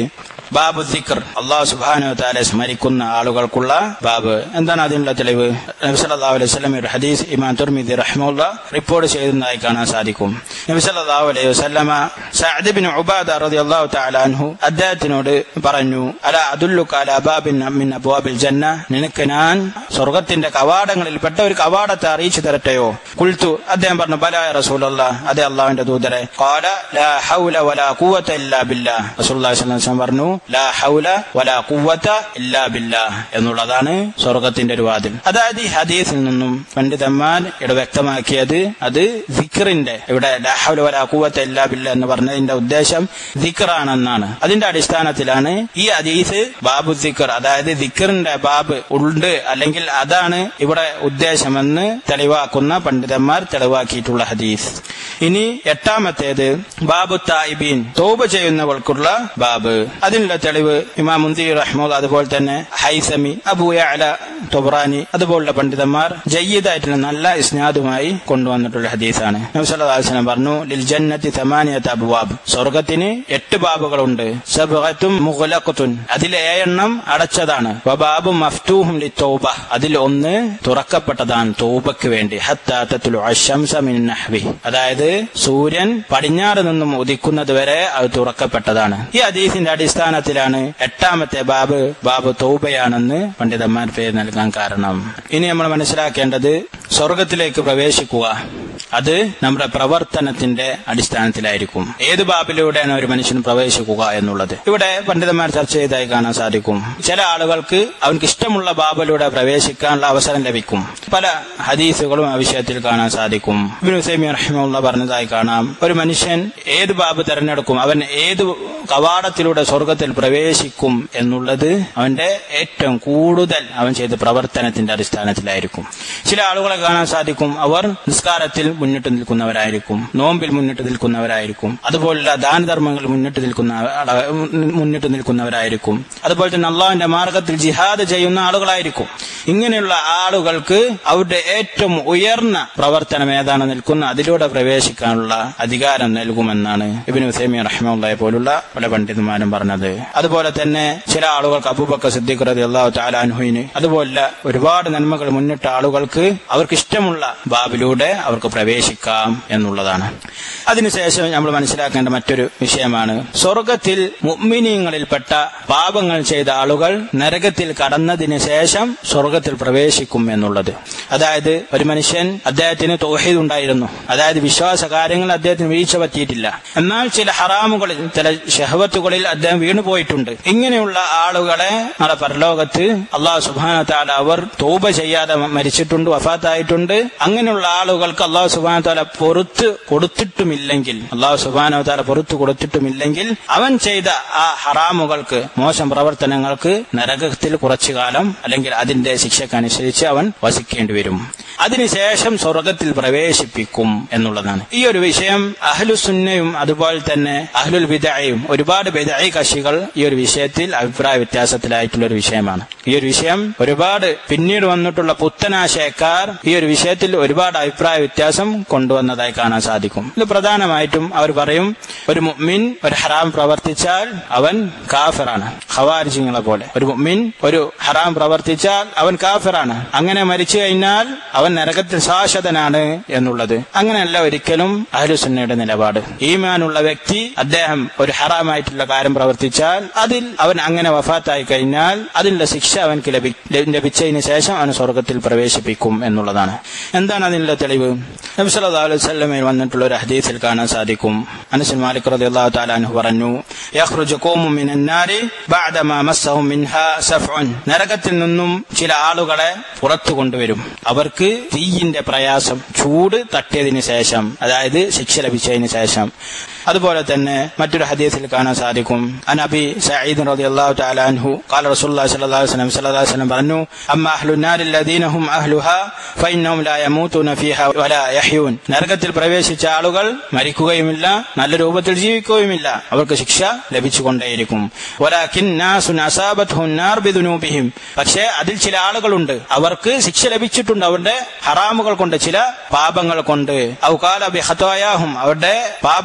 S1: ബാബു ദിക്ർ അള്ളാഹു സുബാനു താലെ സ്മരിക്കുന്ന ആളുകൾക്കുള്ള ബാബ് എന്താണ് അതിനുള്ള തെളിവ് നബി സല്ലല്ലാഹു അലൈഹി വസല്ലം ഒരു ഹദീസ് ഇമാം തുർമിദി റഹ്മുള്ള റിപ്പോർട്ട് ചെയ്യുന്നതായി കാണാൻ സാധിക്കും നബി സല്ലല്ലാഹു അലൈഹി വസല്ലമ സഅദ് ബിൻ ഉബാദ റളിയല്ലാഹു തആല അൻഹു അദ്ദേഹത്തിനോട് പറഞ്ഞു അല അദുല്ലുക അലാ ബാബിൻ മിൻ അബ്വാബിൽ ജന്ന നിനക്ക് ഞാൻ സ്വർഗ്ഗത്തിന്റെ കവാടങ്ങളിൽപ്പെട്ട ഒരു കവാടത്തെ അറിയിച്ചു തരട്ടെയോ കുൽത്തു അദ്ദേഹം പറഞ്ഞു ബല യാ റസൂലല്ലാഹ് അതെ അള്ളാഹുവിന്റെ ദൂതരെ ഖാല ലാ ഹൗല വലാ ഖുവത ഇല്ലാ ബില്ലാ റസൂലുള്ളാഹി സ്വല്ലല്ലാഹു അലൈഹി വസല്ലം പറഞ്ഞു ലാ ഹൗല വലാ ഖുവത ഇല്ലാ ബില്ലാ എന്നുള്ളതാണ് സ്വർഗത്തിന്റെ ഒരു വാതിൽ അതായത് ഈ ഹദീസിൽ നിന്നും പണ്ഡിതന്മാർ ഇവിടെ വ്യക്തമാക്കിയത് അത് ദിക്റിന്റെ ഇവിടെ ലാ ഹൗല വലാ ഖുവത ഇല്ലാ ബില്ലാ എന്ന് പറഞ്ഞതിന്റെ ഉദ്ദേശം ദിക്റാണെന്നാണ് അതിന്റെ അടിസ്ഥാനത്തിലാണ് ഈ ഹദീസ് ബാബു ദിക്ർ അതായത് ദിക്റിന്റെ ബാബ് ഉണ്ട് അല്ലെങ്കിൽ അതാണ് ഇവിടെ ഉദ്ദേശമെന്ന് തെളിവാക്കുന്ന പണ്ഡിതന്മാർ തെളിവാക്കിയിട്ടുള്ള ഹദീസ് ഇനി എട്ടാമത്തേത് ബാബു തായിബീൻ തോപ ചെയ്യുന്നവൾക്കുള്ള ബാബ് അതിനുള്ള തെളിവ് ഇമാം മുന്തി റഹ്മൂദ് അതുപോലെ തന്നെ ഹൈസമി അബൂയല തൊബ്രാനി അതുപോലുള്ള പണ്ഡിതന്മാർ ജയ്യദായിട്ടുള്ള നല്ല ഇസ്നാദുമായി കൊണ്ടുവന്നിട്ടുള്ള ഹദീസാണ് നബ്സല്ലാസ്ലം പറഞ്ഞു ലിൽ ജന്നത്തി തമാനിയത്ത് അബുവാബ് സ്വർഗത്തിന് എട്ട് ബാബുകളുണ്ട് സബത്തും മുഗലഖത്തുൻ അതിൽ ഏഴെണ്ണം അടച്ചതാണ് വബാബു മഫ്തൂഹും ലി തൗബ അതിൽ ഒന്ന് തുറക്കപ്പെട്ടതാണ് തൗബയ്ക്ക് വേണ്ടി ഹത്താത്തത്തുൽ അശംസ മിൻ നഹ്വി അതായത് സൂര്യൻ പടിഞ്ഞാറ് നിന്നും ഉദിക്കുന്നത് വരെ അത് തുറക്കപ്പെട്ടതാണ് ഈ ഹദീസിന്റെ അടിസ്ഥാനത്തിലാണ് എട്ടാമത്തെ ബാബ് ബാബ് തൗബയാണെന്ന് പണ്ഡിതന്മാർ പേര് നൽകാൻ കാരണം ഇനി നമ്മൾ മനസ്സിലാക്കേണ്ടത് സ്വർഗത്തിലേക്ക് പ്രവേശിക്കുക അത് നമ്മുടെ പ്രവർത്തനത്തിന്റെ അടിസ്ഥാനത്തിലായിരിക്കും ഏത് ബാബിലൂടെയാണ് ഒരു മനുഷ്യൻ പ്രവേശിക്കുക എന്നുള്ളത് ഇവിടെ പണ്ഡിതന്മാർ ചർച്ച ചെയ്തതായി കാണാൻ സാധിക്കും ചില ആളുകൾക്ക് അവർക്ക് ഇഷ്ടമുള്ള ബാബിലൂടെ പ്രവേശിക്കാനുള്ള അവസരം ലഭിക്കും പല ഹദീസുകളും ആ വിഷയത്തിൽ കാണാൻ സാധിക്കും ഇബ്നു സൈമി റഹിമുള്ള പറഞ്ഞതായി കാണാം ഒരു മനുഷ്യൻ ഏത് ബാബ് തെരഞ്ഞെടുക്കും അവൻ ഏത് കവാടത്തിലൂടെ സ്വർഗത്തിൽ പ്രവേശിക്കും എന്നുള്ളത് അവന്റെ ഏറ്റവും കൂടുതൽ അവൻ ചെയ്ത പ്രവർത്തനത്തിന്റെ അടിസ്ഥാനത്തിലായിരിക്കും ചില ആളുകളെ കാണാൻ സാധിക്കും അവർ നിസ്കാരത്തിൽ മുന്നിട്ട് നിൽക്കുന്നവരായിരിക്കും നോമ്പിൽ മുന്നിട്ട് നിൽക്കുന്നവരായിരിക്കും അതുപോലുള്ള ദാനധർമ്മങ്ങൾ മുന്നിട്ട് നിൽക്കുന്ന ആള- മുന്നിട്ട് നിൽക്കുന്നവരായിരിക്കും അതുപോലെ തന്നെ അള്ളാഹുവിന്റെ മാർഗത്തിൽ ജിഹാദ് ചെയ്യുന്ന ആളുകളായിരിക്കും ഇങ്ങനെയുള്ള ആളുകൾക്ക് അവരുടെ ഏറ്റവും ഉയർന്ന പ്രവർത്തനം ഏതാണ് നിൽക്കുന്ന അതിലൂടെ പ്രവേശിക്കാനുള്ള അധികാരം നൽകുമെന്നാണ് ഇബിന് ഹുസൈമി റഹ്മുള്ളയെ പോലുള്ള പല പണ്ഡിതന്മാരും പറഞ്ഞത് അതുപോലെ തന്നെ ചില ആളുകൾക്ക് അബൂബക്കർ സിദ്ദീഖ് റതി അള്ളാഹു താലാൻഹുവിന് അതുപോലെ ഒരുപാട് നന്മകൾ മുന്നിട്ട ആളുകൾക്ക് അവർക്ക് ഇഷ്ടമുള്ള ബാബിലൂടെ അവർക്ക് പ്രവേശിക്കാം എന്നുള്ളതാണ് അതിനുശേഷം നമ്മൾ മനസ്സിലാക്കേണ്ട മറ്റൊരു വിഷയമാണ് സ്വർഗത്തിൽ മുഅ്മിനീങ്ങളിൽപ്പെട്ട പാപങ്ങൾ ചെയ്ത ആളുകൾ നരകത്തിൽ കടന്നതിന് ശേഷം സ്വർഗത്തിൽ പ്രവേശിക്കും എന്നുള്ളത് അതായത് ഒരു മനുഷ്യൻ അദ്ദേഹത്തിന് തോഹീദ് ഉണ്ടായിരുന്നു അതായത് വിശ്വാസ കാര്യങ്ങൾ അദ്ദേഹത്തിന് വീഴ്ച പറ്റിയിട്ടില്ല എന്നാൽ ചില ഹറാമുകളിൽ ചില ഷഹവത്തുകളിൽ അദ്ദേഹം വീണുപോയിട്ടുണ്ട് ഇങ്ങനെയുള്ള ആളുകളെ നാളെ പരലോകത്ത് അള്ളാഹു സുബാന താല അവർ തോപ ചെയ്യാതെ മരിച്ചിട്ടുണ്ട് വഫാത്തായിട്ടുണ്ട് അങ്ങനെയുള്ള ആളുകൾക്ക് അള്ളാഹു സുബാന താല പൊറത്ത് കൊടുത്തിട്ടുമില്ലെങ്കിൽ അള്ളാഹു സുബാന താല പൊറത്ത് കൊടുത്തിട്ടുമില്ലെങ്കിൽ അവൻ ചെയ്ത ആ ഹറാമുകൾക്ക് മോശം പ്രവർത്തനങ്ങൾക്ക് നരകത്തിൽ കുറച്ചു കാലം അല്ലെങ്കിൽ അതിന്റെ ശിക്ഷക്കനുസരിച്ച് അവൻ വസിക്കേണ്ടി വരും അതിനുശേഷം സ്വർഗത്തിൽ പ്രവേശിപ്പിക്കും എന്നുള്ളതാണ് ഈ ഒരു വിഷയം അഹ്ലുസുന്നയും അതുപോലെ തന്നെ അഹ്ലുൽ ബിദയും ഒരുപാട് ബിദഈ കക്ഷികൾ ഈ ഒരു വിഷയത്തിൽ അഭിപ്രായ വ്യത്യാസത്തിലായിട്ടുള്ള ഒരു വിഷയമാണ് ഈ ഒരു വിഷയം ഒരുപാട് പിന്നീട് വന്നിട്ടുള്ള പുത്തനാശയക്കാർ ഈ ഒരു വിഷയത്തിൽ ഒരുപാട് അഭിപ്രായ വ്യത്യാസം കൊണ്ടുവന്നതായി കാണാൻ സാധിക്കും ഇത് പ്രധാനമായിട്ടും അവർ പറയും ഒരു മുഅ്മിൻ ഒരു ഹറാം പ്രവർത്തിച്ചാൽ അവൻ കാഫിറാണ് ഖവാരിജിങ്ങളെ പോലെ ഒരു മുഅ്മിൻ ഒരു ഹറാം പ്രവർത്തിച്ചാൽ അവൻ കാഫിറാണ് അങ്ങനെ മരിച്ചു കഴിഞ്ഞാൽ അവൻ നരകത്തിൽ ശാശ്വതനാണ് എന്നുള്ളത് അങ്ങനെയല്ല ഒരിക്കലും അഹ്ലുസുന്നയുടെ നിലപാട് ഈമാനുള്ള വ്യക്തി അദ്ദേഹം ഒരു ഹറാമായിട്ടുള്ള കാര്യം പ്രവർത്തിച്ചാൽ അതിൽ അവൻ അങ്ങനെ വഫാത്തായി കഴിഞ്ഞാൽ അതിനുള്ള ശിക്ഷ അവൻക്ക് ലഭി ലഭിച്ചതിന് ശേഷം അവൻ സ്വർഗത്തിൽ പ്രവേശിപ്പിക്കും എന്നുള്ളതാണ് എന്താണ് അതിനുള്ള തെളിവ് നബി സല്ലല്ലാഹു അലൈഹി വസല്ലമയിൽ വന്നിട്ടുള്ള ഒരു ഹദീസിൽ കാണാൻ സാധിക്കും അനസ് മാലിക് റളിയല്ലാഹു തആല അൻഹു പറഞ്ഞു യഖ്റുജു ഖൗമുൻ മിനൻ നാരി ബഅദമാ മസ്സഹും മിൻഹാ സഫ്ഉൻ നരകത്തിൽ നിന്നും ചില ആളുകളെ പുറത്തു കൊണ്ടുവരും അവർക്ക് തീയിന്റെ പ്രയാസം ചൂട് തട്ടിയതിനു ശേഷം അതായത് ശിക്ഷ ലഭിച്ചതിന് ശേഷം അതുപോലെ തന്നെ മറ്റൊരു ഹദീസിൽ കാണാൻ സാധിക്കും അനബി സഈദ് റളിയല്ലാഹു തആല അൻഹു ഖാല റസൂലുള്ളാഹി സ്വല്ലല്ലാഹു അലൈഹി വസല്ലം സ്വല്ലല്ലാഹു അലൈഹി വസല്ലം പറഞ്ഞു അമ്മ അഹ്ലുൻ നാരി الذين هم اهلها فانهم لا يموتون فيها ولا يحيون നരകത്തിൽ പ്രവേശിച്ച ആളുകൾ മരിക്കുകയുമില്ല നല്ല രൂപത്തിൽ ജീവിക്കുകയുമില്ല അവർക്ക് ശിക്ഷ ലഭിച്ചുകൊണ്ടേയിരിക്കും വലാകിൻ നാസുൻ അസാബത്ഹും നാർ ബിദുനൂബിഹിം പക്ഷേ അതിൽ ചില ആളുകളുണ്ട് അവർക്ക് ശിക്ഷ ലഭിച്ചിട്ടുണ്ട് അവരുടെ ഹറാമുകൾ കൊണ്ട് ചില പാപങ്ങൾ കൊണ്ട് ഔകാല ബിഹത്തോയാഹും അവരുടെ പാപങ്ങൾ കൊണ്ട്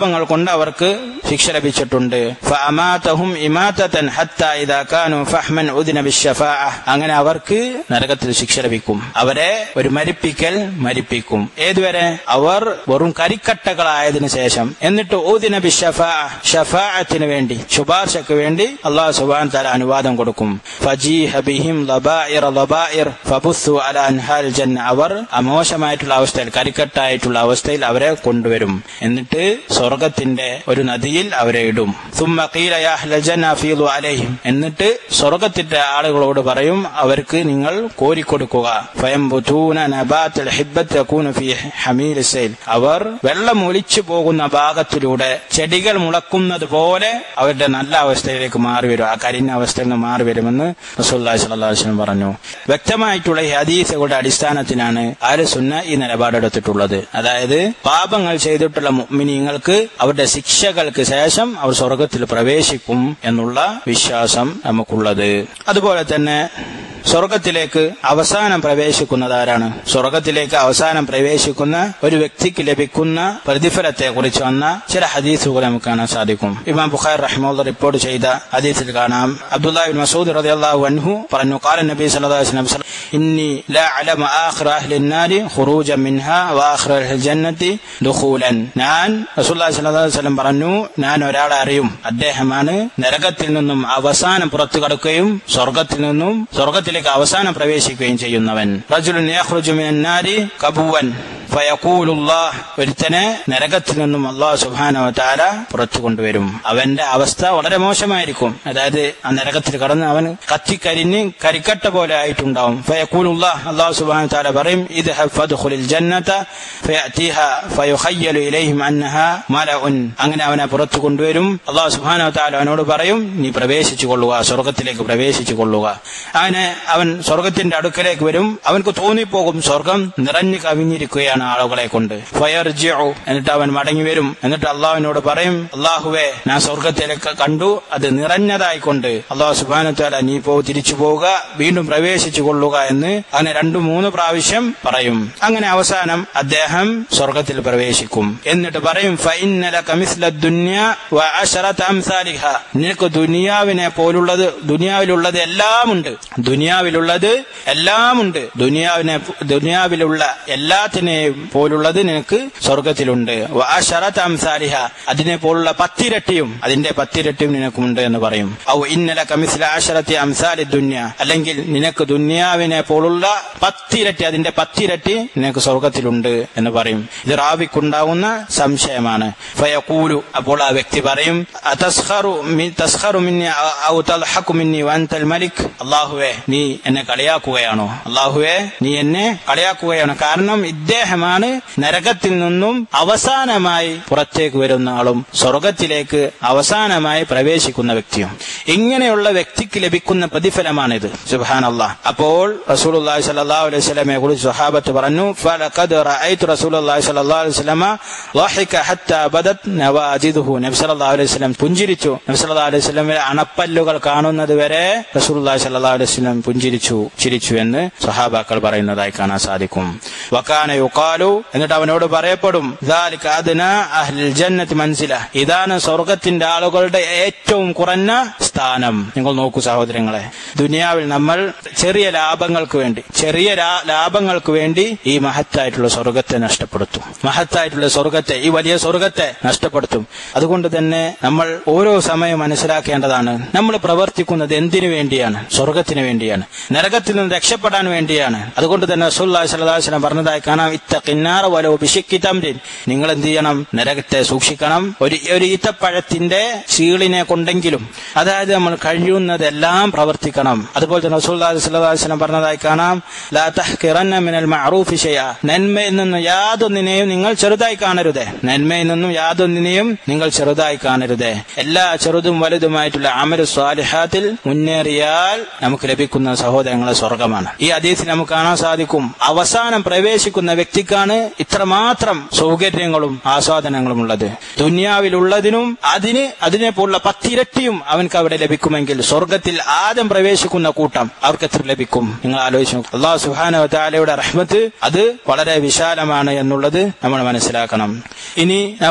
S1: അവർക്ക് ശിക്ഷ ലഭിച്ചിട്ടുണ്ട് ഫഅമാതഹും ഇമാതതൻ ഹത്താ ഇദാ കാനു ഫഹ്മൻ ഉദിന ബിശ്ശഫാഅ അങ്ങനെ അവർക്ക് നരകത്തിൽ ശിക്ഷ ലഭിക്കും അവരെ ഒരു മരിപ്പിക്കൽ മരിപ്പിക്കും ഏതുവരെ അവർ വെറും കരിക്കട്ടകളായതിനു ശേഷം എന്നിട്ട് ഊദിന ബിശ്ശഫാഅ ഷഫാഅത്തിന് വേണ്ടി ശുപാർശക്ക് വേണ്ടി അള്ളാഹു സുബ്ഹാനഹു വ തആല അനുവാദം കൊടുക്കും ഫജീഹ ബിഹിം ലബായിറ ലബായിർ ഫബുസ്സു അല അൻഹാൽ ജന്ന അവർ അമോശമായിട്ടുള്ള അവസ്ഥയിൽ കരിക്കട്ടായിട്ടുള്ള അവസ്ഥയിൽ അവരെ കൊണ്ടുവരും എന്നിട്ട് സ്വർഗത്തിന്റെ ഒരു നദിയിൽ അവരെ ഇടും സുമ്മ ഖീല യാ അഹ്ലൽ ജന്ന ഫീദു അലൈഹിം എന്നിട്ട് സ്വർഗത്തിന്റെ ആളുകളോട് പറയും അവർക്ക് നിങ്ങൾ കോരിക്കൊടുക്കുക ഫയംബുതൂന നബാത്തൽ ഹിബ്ബത്ത് യകൂനു ഫീ ഹമീൽ സൈൽ അവർ വെള്ളം ഒലിച്ചു പോകുന്ന ഭാഗത്തിലൂടെ ചെടികൾ മുളക്കുന്നത് പോലെ അവരുടെ നല്ല അവസ്ഥയിലേക്ക് മാറി വരും ആ കരിഞ്ഞ അവസ്ഥയിൽ നിന്ന് മാറി വരുമെന്ന് റസൂലുള്ളാഹി സ്വല്ലല്ലാഹു അലൈഹി വസല്ലം പറഞ്ഞു വ്യക്തമായിട്ടുള്ള ഈ ഹദീസുകളുടെ അടിസ്ഥാനത്തിലാണ് ആര് സുന്ന ഈ നിലപാടെടുത്തിട്ടുള്ളത് അതായത് പാപങ്ങൾ ചെയ്തിട്ടുള്ള മുഅ്മിനീങ്ങൾക്ക് അവരുടെ ശിക്ഷകൾക്ക് ശേഷം അവർ സ്വർഗത്തിൽ പ്രവേശിക്കും എന്നുള്ള വിശ്വാസം നമുക്കുള്ളത് അതുപോലെ തന്നെ സ്വർഗത്തിലേക്ക് അവസാനം പ്രവേശിക്കുന്നത് ആരാണ് സ്വർഗത്തിലേക്ക് അവസാനം പ്രവേശിക്കുന്ന ഒരു വ്യക്തിക്ക് ലഭിക്കുന്ന പ്രതിഫലത്തെ കുറിച്ച് വന്ന ചില ഹദീസുകൾ നമുക്ക് കാണാൻ സാധിക്കും ഇമാം ബുഖാർ റഹ്മുള്ള റിപ്പോർട്ട് ചെയ്ത ഹദീസിൽ കാണാം അബ്ദുല്ലാഹിബിൻ മസൂദ് റളിയല്ലാഹു അൻഹു പറഞ്ഞു قال النبي صلى الله عليه وسلم إني لا أعلم آخر أهل النار خروجا منها وآخر أهل الجنة دخولا ഞാൻ റസൂലുള്ളാഹി സ്വല്ലല്ലാഹു അലൈഹി വസല്ലം പറഞ്ഞു ഞാൻ ഒരാളെ അറിയും അദ്ദേഹമാണ് നരകത്തിൽ നിന്നും അവസാനം പുറത്തു കടക്കുകയും സ്വർഗത്തിൽ നിന്നും സ്വർഗത്തിലേക്ക് അവസാനം പ്രവേശിക്കുകയും ചെയ്യുന്നവൻ റജുലുൻ യഖ്റുജു മിനൻ നാരി കബുവൻ ഫയഖൂലുല്ലാഹ് ഒരുത്തനെ നരകത്തിൽ നിന്നും അള്ളാഹു സുബ്ഹാനഹു വതആല പുറത്തു കൊണ്ടുവരും അവന്റെ അവസ്ഥ വളരെ മോശമായിരിക്കും അതായത് ആ നരകത്തിൽ കടന്ന് അവൻ കത്തിക്കരിഞ്ഞ് കരിക്കട്ട പോലെ ആയിട്ടുണ്ടാവും ഫയഖൂലുല്ലാഹ് അള്ളാഹു സുബ്ഹാനഹു വതആല പറയും ഇദ്ഹബ് ഫദ്ഖുലിൽ ജന്നത ഫയഅതിഹ ഫയുഖയ്യലു ഇലൈഹിം അന്നഹാ മലഉൻ അങ്ങനെ അവനെ പുറത്തു കൊണ്ടുവരും അള്ളാഹു സുബ്ഹാനഹു വതആല അവനോട് പറയും നീ പ്രവേശിച്ചു കൊള്ളുക സ്വർഗത്തിലേക്ക് പ്രവേശിച്ചു കൊള്ളുക അങ്ങനെ അവൻ സ്വർഗത്തിന്റെ അടുക്കലേക്ക് വരും അവൻക്ക് തോന്നിപ്പോകും സ്വർഗം നിറഞ്ഞു കവിഞ്ഞിരിക്കുകയാണ് ആളുകളെ കൊണ്ട് ഫയർജിഉ എന്നിട്ട് അവൻ മടങ്ങി വരും എന്നിട്ട് അള്ളാഹുവിനോട് പറയും അള്ളാഹുവെ ഞാൻ സ്വർഗത്തിലേക്ക് കണ്ടു അത് നിറഞ്ഞതായിക്കൊണ്ട് അള്ളാഹു സുബാനത്താല നീ പോ തിരിച്ചു പോവുക വീണ്ടും പ്രവേശിച്ചു കൊള്ളുക എന്ന് അങ്ങനെ രണ്ടു മൂന്ന് പ്രാവശ്യം പറയും അങ്ങനെ അവസാനം അദ്ദേഹം സ്വർഗത്തിൽ പ്രവേശിക്കും എന്നിട്ട് പറയും ഫൈനല കമിസ്ല ദുന്യ വ അശറത അംസാലിഹ നിനക്ക് ദുനിയാവിനെ പോലുള്ളത് ദുനിയാവിലുള്ളത് എല്ലാമുണ്ട് ദുനിയാവിലുള്ളത് എല്ലാമുണ്ട് ദുനിയാവിനെ ദുനിയാവിലുള്ള എല്ലാത്തിനെയും പോലുള്ളത് നിനക്ക് സ്വർഗത്തിലുണ്ട് വ അശറത അംസാലിഹ അതിനെ പോലുള്ള പത്തിരട്ടിയും അതിന്റെ പത്തിരട്ടിയും നിനക്കുമുണ്ട് എന്ന് പറയും ഔ ഇന്നല കമിസ്ല അശറത്തി അംസാലി ദുന്യ അല്ലെങ്കിൽ നിനക്ക് ദുന്യാവിനെ പോലുള്ള പത്തിരട്ടി അതിന്റെ പത്തിരട്ടി നിനക്ക് സ്വർഗത്തിലുണ്ട് എന്ന് പറയും ഇത് റാവിക്കുണ്ടാകുന്ന സംശയമാണ് ഫയഖൂലു അപ്പോൾ ആ വ്യക്തി പറയും അതസ്ഖറു മി- തസ്ഖറു മിന്നി ഔ- ഔ തൽഹഖു മിന്നി വഅൻതൽ മലിക് അല്ലാഹുവേ നീ എന്നെ കളിയാക്കുകയാണോ അല്ലാഹുവേ നീ എന്നെ കളിയാക്കുകയാണ് കാരണം ഇദ്ദേഹമാണ് നരകത്തിൽ നിന്നും അവസാനമായി പുറത്തേക്ക് വരുന്ന ആളും സ്വർഗത്തിലേക്ക് അവസാനമായി പ്രവേശിക്കുന്ന വ്യക്തിയും ഇങ്ങനെയുള്ള വ്യക്തിക്ക് ലഭിക്കുന്ന പ്രതിഫലമാണിത് സുബാൻ അള്ളാഹ് അപ്പോൾ റസൂലുള്ളാഹി സ്വല്ലല്ലാഹു അലൈഹി വസല്ലമയെ കുറിച്ച് സ്വഹാബത്ത് പറഞ്ഞു ഫലഖദ് റഅയ്തു റസൂലുള്ളാഹി സ്വല്ലല്ലാഹു അലൈഹി വസല്ലമ ളഹിക ഹത്താ ബദത് നവാജിദുഹു നബി സല്ലല്ലാഹു അലൈഹി വസല്ലം പുഞ്ചിരിച്ചു നബി സല്ലല്ലാഹു അലൈഹി വസല്ലമയുടെ അണപ്പല്ലുകൾ കാണുന്നത് വരെ റസൂലുള്ളാഹി സ്വല്ലല്ലാഹു അലൈഹി വസല്ലം പുഞ്ചിരിച്ചു ചിരിച്ചു എന്ന് സ്വഹാബാക്കൾ പറയുന്നതായി കാണാൻ സാധിക്കും വകാന യുഖാലു എന്നിട്ട് അവനോട് പറയപ്പെടും ذلك أدنى أهل الجنة منزلة ഇതാണ് സ്വർഗത്തിന്റെ ആളുകളുടെ ഏറ്റവും കുറഞ്ഞ സ്ഥാനം നിങ്ങൾ നോക്കൂ സഹോദരങ്ങളെ ദുനിയാവിൽ നമ്മൾ ചെറിയ ലാഭങ്ങൾക്ക് വേണ്ടി ചെറിയ ലാ- ലാഭങ്ങൾക്ക് വേണ്ടി ഈ മഹത്തായിട്ടുള്ള സ്വർഗത്തെ നഷ്ടപ്പെടുത്തും മഹത്തായിട്ടുള്ള സ്വർഗത്തെ ഈ വലിയ സ്വർഗത്തെ നഷ്ടപ്പെടുത്തും അതുകൊണ്ട് തന്നെ നമ്മൾ ഓരോ സമയം മനസ്സിലാക്കേണ്ടതാണ് നമ്മൾ പ്രവർത്തിക്കുന്നത് എന്തിനു വേണ്ടിയാണ് സ്വർഗത്തിന് വേണ്ടിയാണ് നരകത്തിൽ നിന്ന് രക്ഷപ്പെടാൻ വേണ്ടിയാണ് അതുകൊണ്ട് തന്നെ റസൂലുള്ളാഹി സ്വല്ലല്ലാഹു അലൈഹി വസല്ലം പറഞ്ഞതായി കാണാം ഇത്തഖിന്നാറ വലോ ബിശിക്കി തംരിൻ നിങ്ങൾ എന്ത് ചെയ്യണം നരകത്തെ സൂക്ഷിക്കണം ഒരു ഒരു ഈത്തപ്പഴത്തിന്റെ ചീളിനെ കൊണ്ടെങ്കിലും അതായത് നമ്മൾ കഴിയുന്നതെല്ലാം പ്രവർത്തിക്കണം അതുപോലെ തന്നെ റസൂലുള്ളാഹി സ്വല്ലല്ലാഹു അലൈഹി വസല്ലം പറഞ്ഞതായി കാണാം ലാ തഹ്കിറന്ന മിനൽ മഅറൂഫി ഷൈഅ നന്മയിൽ നിന്ന് യാതൊന്നിനെയും നിങ്ങൾ ചെറുതായി കാണരുത് നന്മയിൽ നിന്നും യാതൊന്നിനെയും നിങ്ങൾ ചെറുതായി കാണരുത് എല്ലാ ചെറുതും വലുതുമായിട്ടുള്ള അമലു സ്വാലിഹാത്തിൽ മുന്നേറിയാൽ നമുക്ക് ലഭിക്കുന്ന സഹോദരങ്ങളെ സ്വർഗമാണ് ഈ അതീസിൽ നമുക്ക് കാണാൻ സാധിക്കും അവസാനം പ്രവേശിക്കുന്ന വ്യക്തിക്കാണ് ഇത്രമാത്രം സൗകര്യങ്ങളും ആസ്വാദനങ്ങളും ഉള്ളത് ദുനിയാവിലുള്ളതിനും അതിന് അതിനെ പോലുള്ള പത്തിരട്ടിയും അവൻക്ക് അവിടെ ലഭിക്കുമെങ്കിൽ സ്വർഗത്തിൽ ആദ്യം പ്രവേശിക്കുന്ന കൂട്ടം അവർക്ക് എത്ര ലഭിക്കും നിങ്ങൾ ആലോചിച്ചു നോക്കൂ. അള്ളാഹു സുഹാന താലയുടെ റഹ്മത്ത് അത് വളരെ വിശാലമാണ് എന്നുള്ളത് നമ്മൾ മനസ്സിലാക്കണം ഇനി നമ്മൾ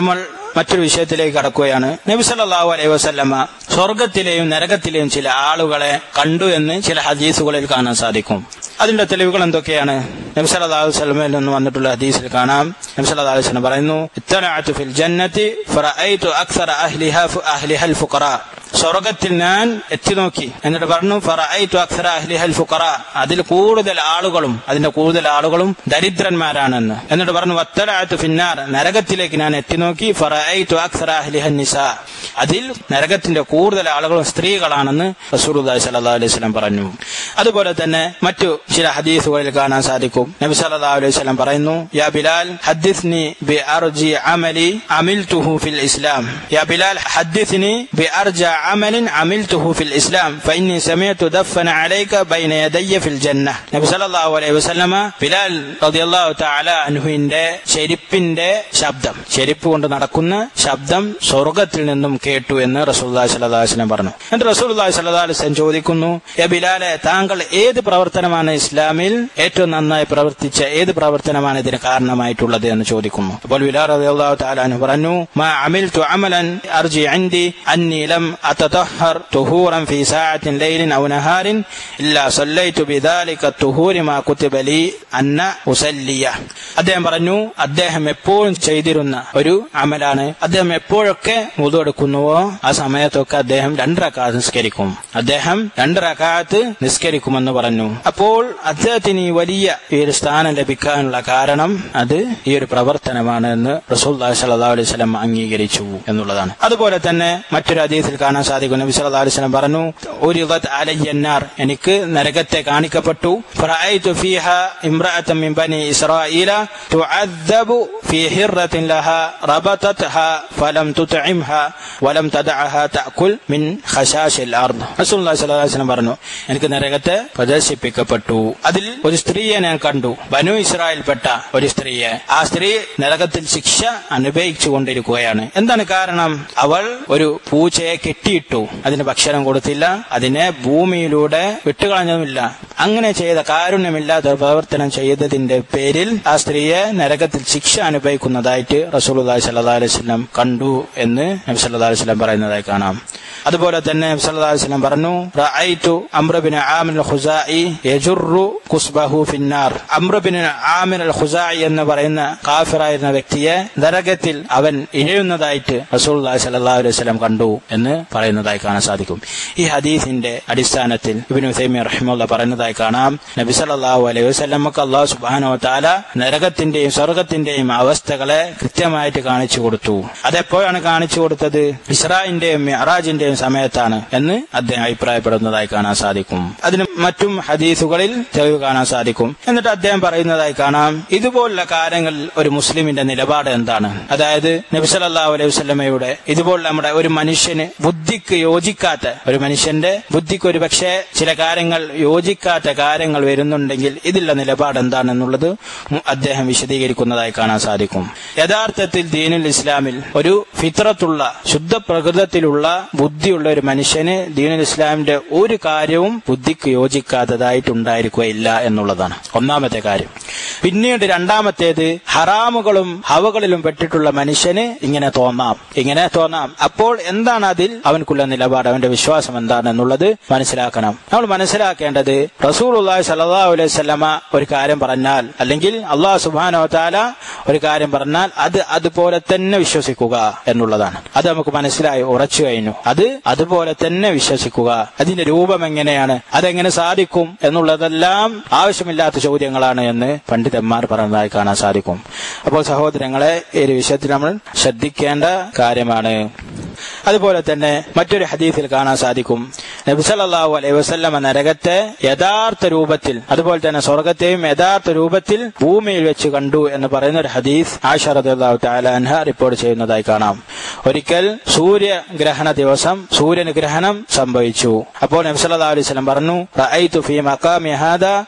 S1: മറ്റൊരു വിഷയത്തിലേക്ക് കടക്കുകയാണ് നബി സല്ലല്ലാഹു അലൈഹി വസല്ലമ സ്വർഗത്തിലെയും നരകത്തിലെയും ചില ആളുകളെ കണ്ടു എന്ന് ചില ഹദീസുകളിൽ കാണാൻ സാധിക്കും അതിന്റെ തെളിവുകൾ എന്തൊക്കെയാണ് നബി സല്ലല്ലാഹു അലൈഹി വസല്ലമയിൽ നിന്ന് വന്നിട്ടുള്ള ഹദീസിൽ കാണാം നബി സല്ലല്ലാഹു അലൈഹി വസല്ലം പറയുന്നു ഇത്തനഅതു ഫിൽ ജന്നതി ഫറഅയ്തു അക്സറ അഹ്ലിഹാ അഹ്ലിഹൽ ഫുഖറ സ്വർഗത്തിൽ ഞാൻ എത്തി നോക്കി എന്നിട്ട് പറഞ്ഞു ഫറഅയ്തു അക്സറ അഹ്ലിഹൽ ഫുഖറ അതിൽ കൂടുതൽ ആളുകളും അതിന്റെ കൂടുതൽ ആളുകളും ദരിദ്രന്മാരാണെന്ന് എന്നിട്ട് പറഞ്ഞു വത്തലഅതു ഫിന്നാർ നരകത്തിലേക്ക് ഞാൻ എത്തി നോക്കി ഫറഅയ്തു അക്സറ അഹ്ലിഹൻ നിസാ അതിൽ നരകത്തിന്റെ കൂടുതൽ ആളുകളും സ്ത്രീകളാണെന്ന് റസൂലുള്ളാഹി സ്വല്ലല്ലാഹു അലൈഹി വസല്ലം പറഞ്ഞു അതുപോലെ തന്നെ മറ്റു ചില ഹദീസുകളിൽ കാണാൻ സാധിക്കും നബി സല്ലല്ലാഹു അലൈഹി വസല്ലം പറയുന്നു യാ ബിലാൽ ഹദ്ദിസ്നി ബി അർജി അമലി അമിൽതുഹു ഫിൽ ഇസ്ലാം യാ ബിലാൽ ഹദ്ദിസ്നി ബി അർജ അമലിൻ അമിൽതുഹു ഫിൽ ഇസ്ലാം ഫഇന്നി സമയതു ദഫന അലൈക ബൈന യദയ്യ ഫിൽ ജന്ന നബി സല്ലല്ലാഹു അലൈഹി വസല്ലമ ബിലാൽ റളിയല്ലാഹു തആല അൻഹുവിന്റെ ചെരുപ്പിന്റെ ശബ്ദം ചെരുപ്പ് കൊണ്ട് നടക്കുന്ന ശബ്ദം സ്വർഗത്തിൽ നിന്നും കേട്ടു എന്ന് റസൂലുള്ളാഹി സ്വല്ലല്ലാഹു അലൈഹി വസല്ലം പറഞ്ഞു എന്നിട്ട് റസൂലുള്ളാഹി സ്വല്ലല്ലാഹു അലൈഹി വസല്ലം ചോദിക്കുന്നു യാ ബിലാലെ താങ്കൾ ഏത് പ്രവർത്തനമാണ് ഇസ്ലാമിൽ ഏറ്റവും നന്നായി പ്രവർത്തിച്ച ഏത് പ്രവർത്തനമാണ് ഇതിന് കാരണമായിട്ടുള്ളത് എന്ന് ചോദിക്കുന്നു അപ്പോൾ ബിലാൽ റളിയല്ലാഹു തആല അൻഹു പറഞ്ഞു മാ അമിൽതു അമലൻ അർജി അൻദി അന്നി ലം അതതഹർ തുഹൂറൻ ഫീ സഅത്തിൻ ലൈലിൻ ഔ നഹാരിൻ ഇല്ലാ സല്ലൈതു ബിദാലിക തുഹൂരി മാ കുതിബ ലി അന്ന ഉസല്ലിയ അദ്ദേഹം പറഞ്ഞു അദ്ദേഹം എപ്പോഴും ചെയ്തിരുന്ന ഒരു അമലാണ് അദ്ദേഹം എപ്പോഴൊക്കെ വുദു എടുക്കുന്നുവോ ആ സമയത്തൊക്കെ അദ്ദേഹം രണ്ട് റക്കാത്ത് നിസ്കരിക്കും അദ്ദേഹം രണ്ട് റക്കാത്ത് നിസ്കരിക്കുമെന്ന് പറഞ്ഞു അപ്പോൾ അദ്ദേഹത്തിന് ഈ വലിയ ഈ ഒരു സ്ഥാനം ലഭിക്കാനുള്ള കാരണം അത് ഈ ഒരു പ്രവർത്തനമാണ് എന്ന് റസൂൽ സല്ലല്ലാഹു അലൈഹി വസല്ലം അംഗീകരിച്ചു എന്നുള്ളതാണ് അതുപോലെ തന്നെ മറ്റൊരു ഹദീസിൽ കാണാൻ സാധിക്കും നബി സല്ലല്ലാഹു അലൈഹി വസല്ലം പറഞ്ഞു ഉരിദത് അലയ്യ النار എനിക്ക് നരകത്തെ കാണിക്കപ്പെട്ടു ഫറഅയ്തു ഫീഹ ഇംറഅതൻ മിൻ ബനി ഇസ്രായീല തുഅദ്ദബു ഫീ ഹിറത്തിൻ ലഹാ റബതത്ഹാ ഫലം തുത്ഇംഹാ വലം തദഅഹാ തഅകുൽ മിൻ ഖശാശിൽ അർദ് റസൂലുള്ളാഹി സ്വല്ലല്ലാഹു അലൈഹി വസല്ലം പറഞ്ഞു എനിക്ക് നരകത്തെ പ്രദർശിപ്പിക്കപ്പെട്ടു അതിൽ ഒരു സ്ത്രീയെ ഞാൻ കണ്ടു ബനു ഇസ്രായേൽപ്പെട്ട ഒരു സ്ത്രീയെ ആ സ്ത്രീ നരകത്തിൽ ശിക്ഷ അനുഭവിച്ചു കൊണ്ടിരിക്കുകയാണ് എന്താണ് കാരണം അവൾ ഒരു പൂച്ചയെ കെട്ടിയിട്ടു അതിന് ഭക്ഷണം കൊടുത്തില്ല അതിനെ ഭൂമിയിലൂടെ വിട്ടുകളഞ്ഞതുമില്ല അങ്ങനെ ചെയ്ത കാരുണ്യമില്ലാത്ത പ്രവർത്തനം ചെയ്തതിന്റെ പേരിൽ ആ സ്ത്രീയെ നരകത്തിൽ ശിക്ഷ അനുഭവിക്കുന്നതായിട്ട് റസൂലുള്ളാഹി സ്വല്ലല്ലാഹു അലൈഹി വസല്ലം കണ്ടു എന്ന് നബി സല്ലല്ലാഹു അലൈഹി വസല്ലം പറയുന്നതായി കാണാം അതുപോലെ തന്നെ നബി സല്ലല്ലാഹു അലൈഹി വസല്ലം പറഞ്ഞു റഅയ്തു അംറ ബിൻ ആമിർ അൽ ഖുസാഇ യജുറു കുസ്ബഹു ഫിന്നാർ അംറ ബിൻ ആമിർ അൽ ഖുസാഇ എന്ന് പറയുന്ന കാഫിറായിരുന്ന വ്യക്തിയെ നരകത്തിൽ അവൻ ഇഴയുന്നതായിട്ട് റസൂലുള്ളാഹി സ്വല്ലല്ലാഹു അലൈഹി വസല്ലം കണ്ടു എന്ന് പറയുന്നതായി കാണാൻ സാധിക്കും ഈ ഹദീസിന്റെ അടിസ്ഥാനത്തിൽ ഇബ്നു തൈമിയ റഹിമഹുള്ള പറയുന്നതായി കാണാം നബി സല്ലല്ലാഹു അലൈഹി വസല്ലമക്ക് അല്ലാഹു സുബ്ഹാനഹു വതആല നരകത്തിന്റെയും സ്വർഗത്തിന്റെയും അവസ്ഥകളെ കൃത്യമായിട്ട് കാണിച്ചു കൊടുത്തു അതെപ്പോഴാണ് കാണിച്ചു കൊടുത്തത് ഇസ്രായിന്റെയും മിഅറാജിന്റെയും സമയത്താണ് എന്ന് അദ്ദേഹം അഭിപ്രായപ്പെടുന്നതായി കാണാൻ സാധിക്കും അതിന് മറ്റും ഹദീസുകളിൽ തെളിവ് കാണാൻ സാധിക്കും എന്നിട്ട് അദ്ദേഹം പറയുന്നതായി കാണാം ഇതുപോലുള്ള കാര്യങ്ങളിൽ ഒരു മുസ്ലിമിന്റെ നിലപാട് എന്താണ് അതായത് നബി സല്ലല്ലാഹു അലൈഹി വസല്ലമയുടെ ഇതുപോലെ നമ്മുടെ ഒരു മനുഷ്യന് ബുദ്ധിക്ക് യോജിക്കാത്ത ഒരു മനുഷ്യന്റെ ബുദ്ധിക്ക് ഒരു പക്ഷേ ചില കാര്യങ്ങൾ യോജിക്കാത്ത കാര്യങ്ങൾ വരുന്നുണ്ടെങ്കിൽ ഇതിലുള്ള നിലപാട് എന്താണെന്നുള്ളത് മു- അദ്ദേഹം വിശദീകരിക്കുന്നതായി കാണാൻ സാധിക്കും യഥാർത്ഥത്തിൽ ദീനുൽ ഇസ്ലാമിൽ ഒരു ഫിത്രത്തുള്ള ശുദ്ധ പ്രകൃതത്തിലുള്ള ബുദ്ധിയുള്ള ഒരു മനുഷ്യന് ദീനുൽ ഇസ്ലാമിന്റെ ഒരു കാര്യവും ബുദ്ധിക്ക് യോജിക്കാത്തതായിട്ടുണ്ടായിരിക്കുകയില്ല എന്നുള്ളതാണ് ഒന്നാമത്തെ കാര്യം പിന്നീട് രണ്ടാമത്തേത് ഹറാമുകളും ഹവകളിലും പെട്ടിട്ടുള്ള മനുഷ്യന് ഇങ്ങനെ തോന്നാം ഇങ്ങനെ തോന്നാം അപ്പോൾ എന്താണ് അതിൽ അവൻക്കുള്ള നിലപാട് അവന്റെ വിശ്വാസം എന്താണെന്നുള്ളത് മനസ്സിലാക്കണം നമ്മൾ മനസ്സിലാക്കേണ്ടത് റസൂലുള്ളാഹി സ്വല്ലല്ലാഹു അലൈഹി വസല്ലമ ഒരു കാര്യം പറഞ്ഞാൽ അല്ലെങ്കിൽ അള്ളാഹു സുബ്ഹാനഹു വതആല ഒരു കാര്യം പറഞ്ഞാൽ അത് അതുപോലെ തന്നെ വിശ്വസിക്കുക എന്നുള്ളതാണ് അത് നമുക്ക് മനസ്സിലായി ഉറച്ചു കഴിഞ്ഞു അത് അതുപോലെ തന്നെ വിശ്വസിക്കുക അതിന്റെ രൂപം എങ്ങനെയാണ് അതെങ്ങനെ സാധിക്കും എന്നുള്ളതെല്ലാം ആവശ്യമില്ലാത്ത ചോദ്യങ്ങളാണ് എന്ന് പണ്ഡിതന്മാർ പറഞ്ഞതായി കാണാൻ സാധിക്കും അപ്പോൾ സഹോദരങ്ങളെ ഈ ഒരു വിഷയത്തിൽ നമ്മൾ ശ്രദ്ധിക്കേണ്ട കാര്യമാണ് അതുപോലെ തന്നെ മറ്റൊരു ഹദീസിൽ കാണാൻ സാധിക്കും നബി സല്ലല്ലാഹു അലൈഹി വസല്ലമ നരകത്തെ യഥാർത്ഥ രൂപത്തിൽ അതുപോലെ തന്നെ സ്വർഗത്തെയും യഥാർത്ഥ രൂപത്തിൽ ഭൂമിയിൽ വെച്ച് കണ്ടു എന്ന് പറയുന്ന ഒരു ഹദീസ് ആയിഷ റളിയല്ലാഹു തആല അൻഹ റിപ്പോർട്ട് ചെയ്യുന്നതായി കാണാം ഒരിക്കൽ സൂര്യഗ്രഹണ ദിവസം സൂര്യന് ഗ്രഹണം സംഭവിച്ചു അപ്പോൾ നബി സല്ലല്ലാഹു അലൈഹി വസല്ലം പറഞ്ഞു റഅയ്തു ഫീ മഖാമി ഹാദാ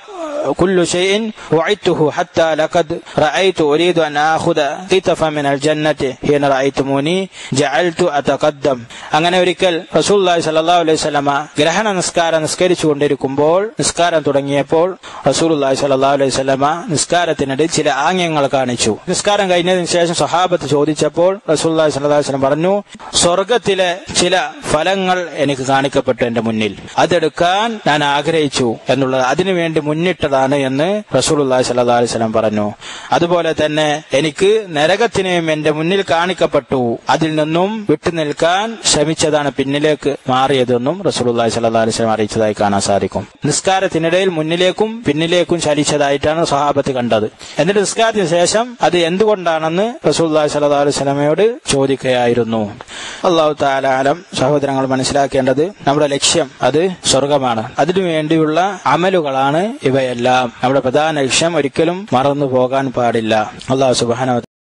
S1: كل شيء وعدته حتى لقد رأيت أريد أن آخذ قطفا من الجنة حين رأيتموني جعلت أتقدم അങ്ങനെ ഒരിക്കൽ റസൂല്ലായി സല്ലാ അലൈഹി സ്വലമ ഗ്രഹണ നിസ്കാരം നിസ്കരിച്ചു കൊണ്ടിരിക്കുമ്പോൾ നിസ്കാരം തുടങ്ങിയപ്പോൾ റസൂലുല്ലായി സല്ലാ അലൈഹി സ്വലമ നിസ്കാരത്തിനിടെ ചില ആംഗ്യങ്ങൾ കാണിച്ചു നിസ്കാരം കഴിഞ്ഞതിന് ശേഷം സഹാബത്ത് ചോദിച്ചപ്പോൾ റസൂല്ലായി സല്ലാ വസ്ലം പറഞ്ഞു സ്വർഗത്തിലെ ചില ഫലങ്ങൾ എനിക്ക് കാണിക്കപ്പെട്ടു എന്റെ മുന്നിൽ അതെടുക്കാൻ ഞാൻ ആഗ്രഹിച്ചു എന്നുള്ളത് അതിനുവേണ്ടി മുന്നിട്ടതാണ് എന്ന് റസൂലുല്ലാഹി സല്ലാ അലൈഹി സ്വലം പറഞ്ഞു അതുപോലെ തന്നെ എനിക്ക് നരകത്തിനെയും എന്റെ മുന്നിൽ കാണിക്കപ്പെട്ടു അതിൽ നിന്നും വിട്ടുനിൽക്കാൻ ശ്രമിച്ചതാണ് പിന്നിലേക്ക് മാറിയതെന്നും റസൂലുല്ലാഹി സല്ലാ അലൈഹി സ്വലം അറിയിച്ചതായി കാണാൻ സാധിക്കും നിസ്കാരത്തിനിടയിൽ മുന്നിലേക്കും പിന്നിലേക്കും ചലിച്ചതായിട്ടാണ് സഹാബത്ത് കണ്ടത് എന്നിട്ട് നിസ്കാരത്തിന് ശേഷം അത് എന്തുകൊണ്ടാണെന്ന് റസൂല്ലാഹി സല്ലാ അലൈഹി സ്വലമയോട് ചോദിക്കുകയായിരുന്നു അള്ളാഹു താലാലം സഹോദരങ്ങൾ മനസ്സിലാക്കേണ്ടത് നമ്മുടെ ലക്ഷ്യം അത് സ്വർഗമാണ് അതിനു വേണ്ടിയുള്ള അമലുകളാണ് ഇവയെല്ലാം നമ്മുടെ പ്രധാന ലക്ഷ്യം ഒരിക്കലും മറന്നു പോകാൻ പാടില്ല അള്ളാഹു സുബാന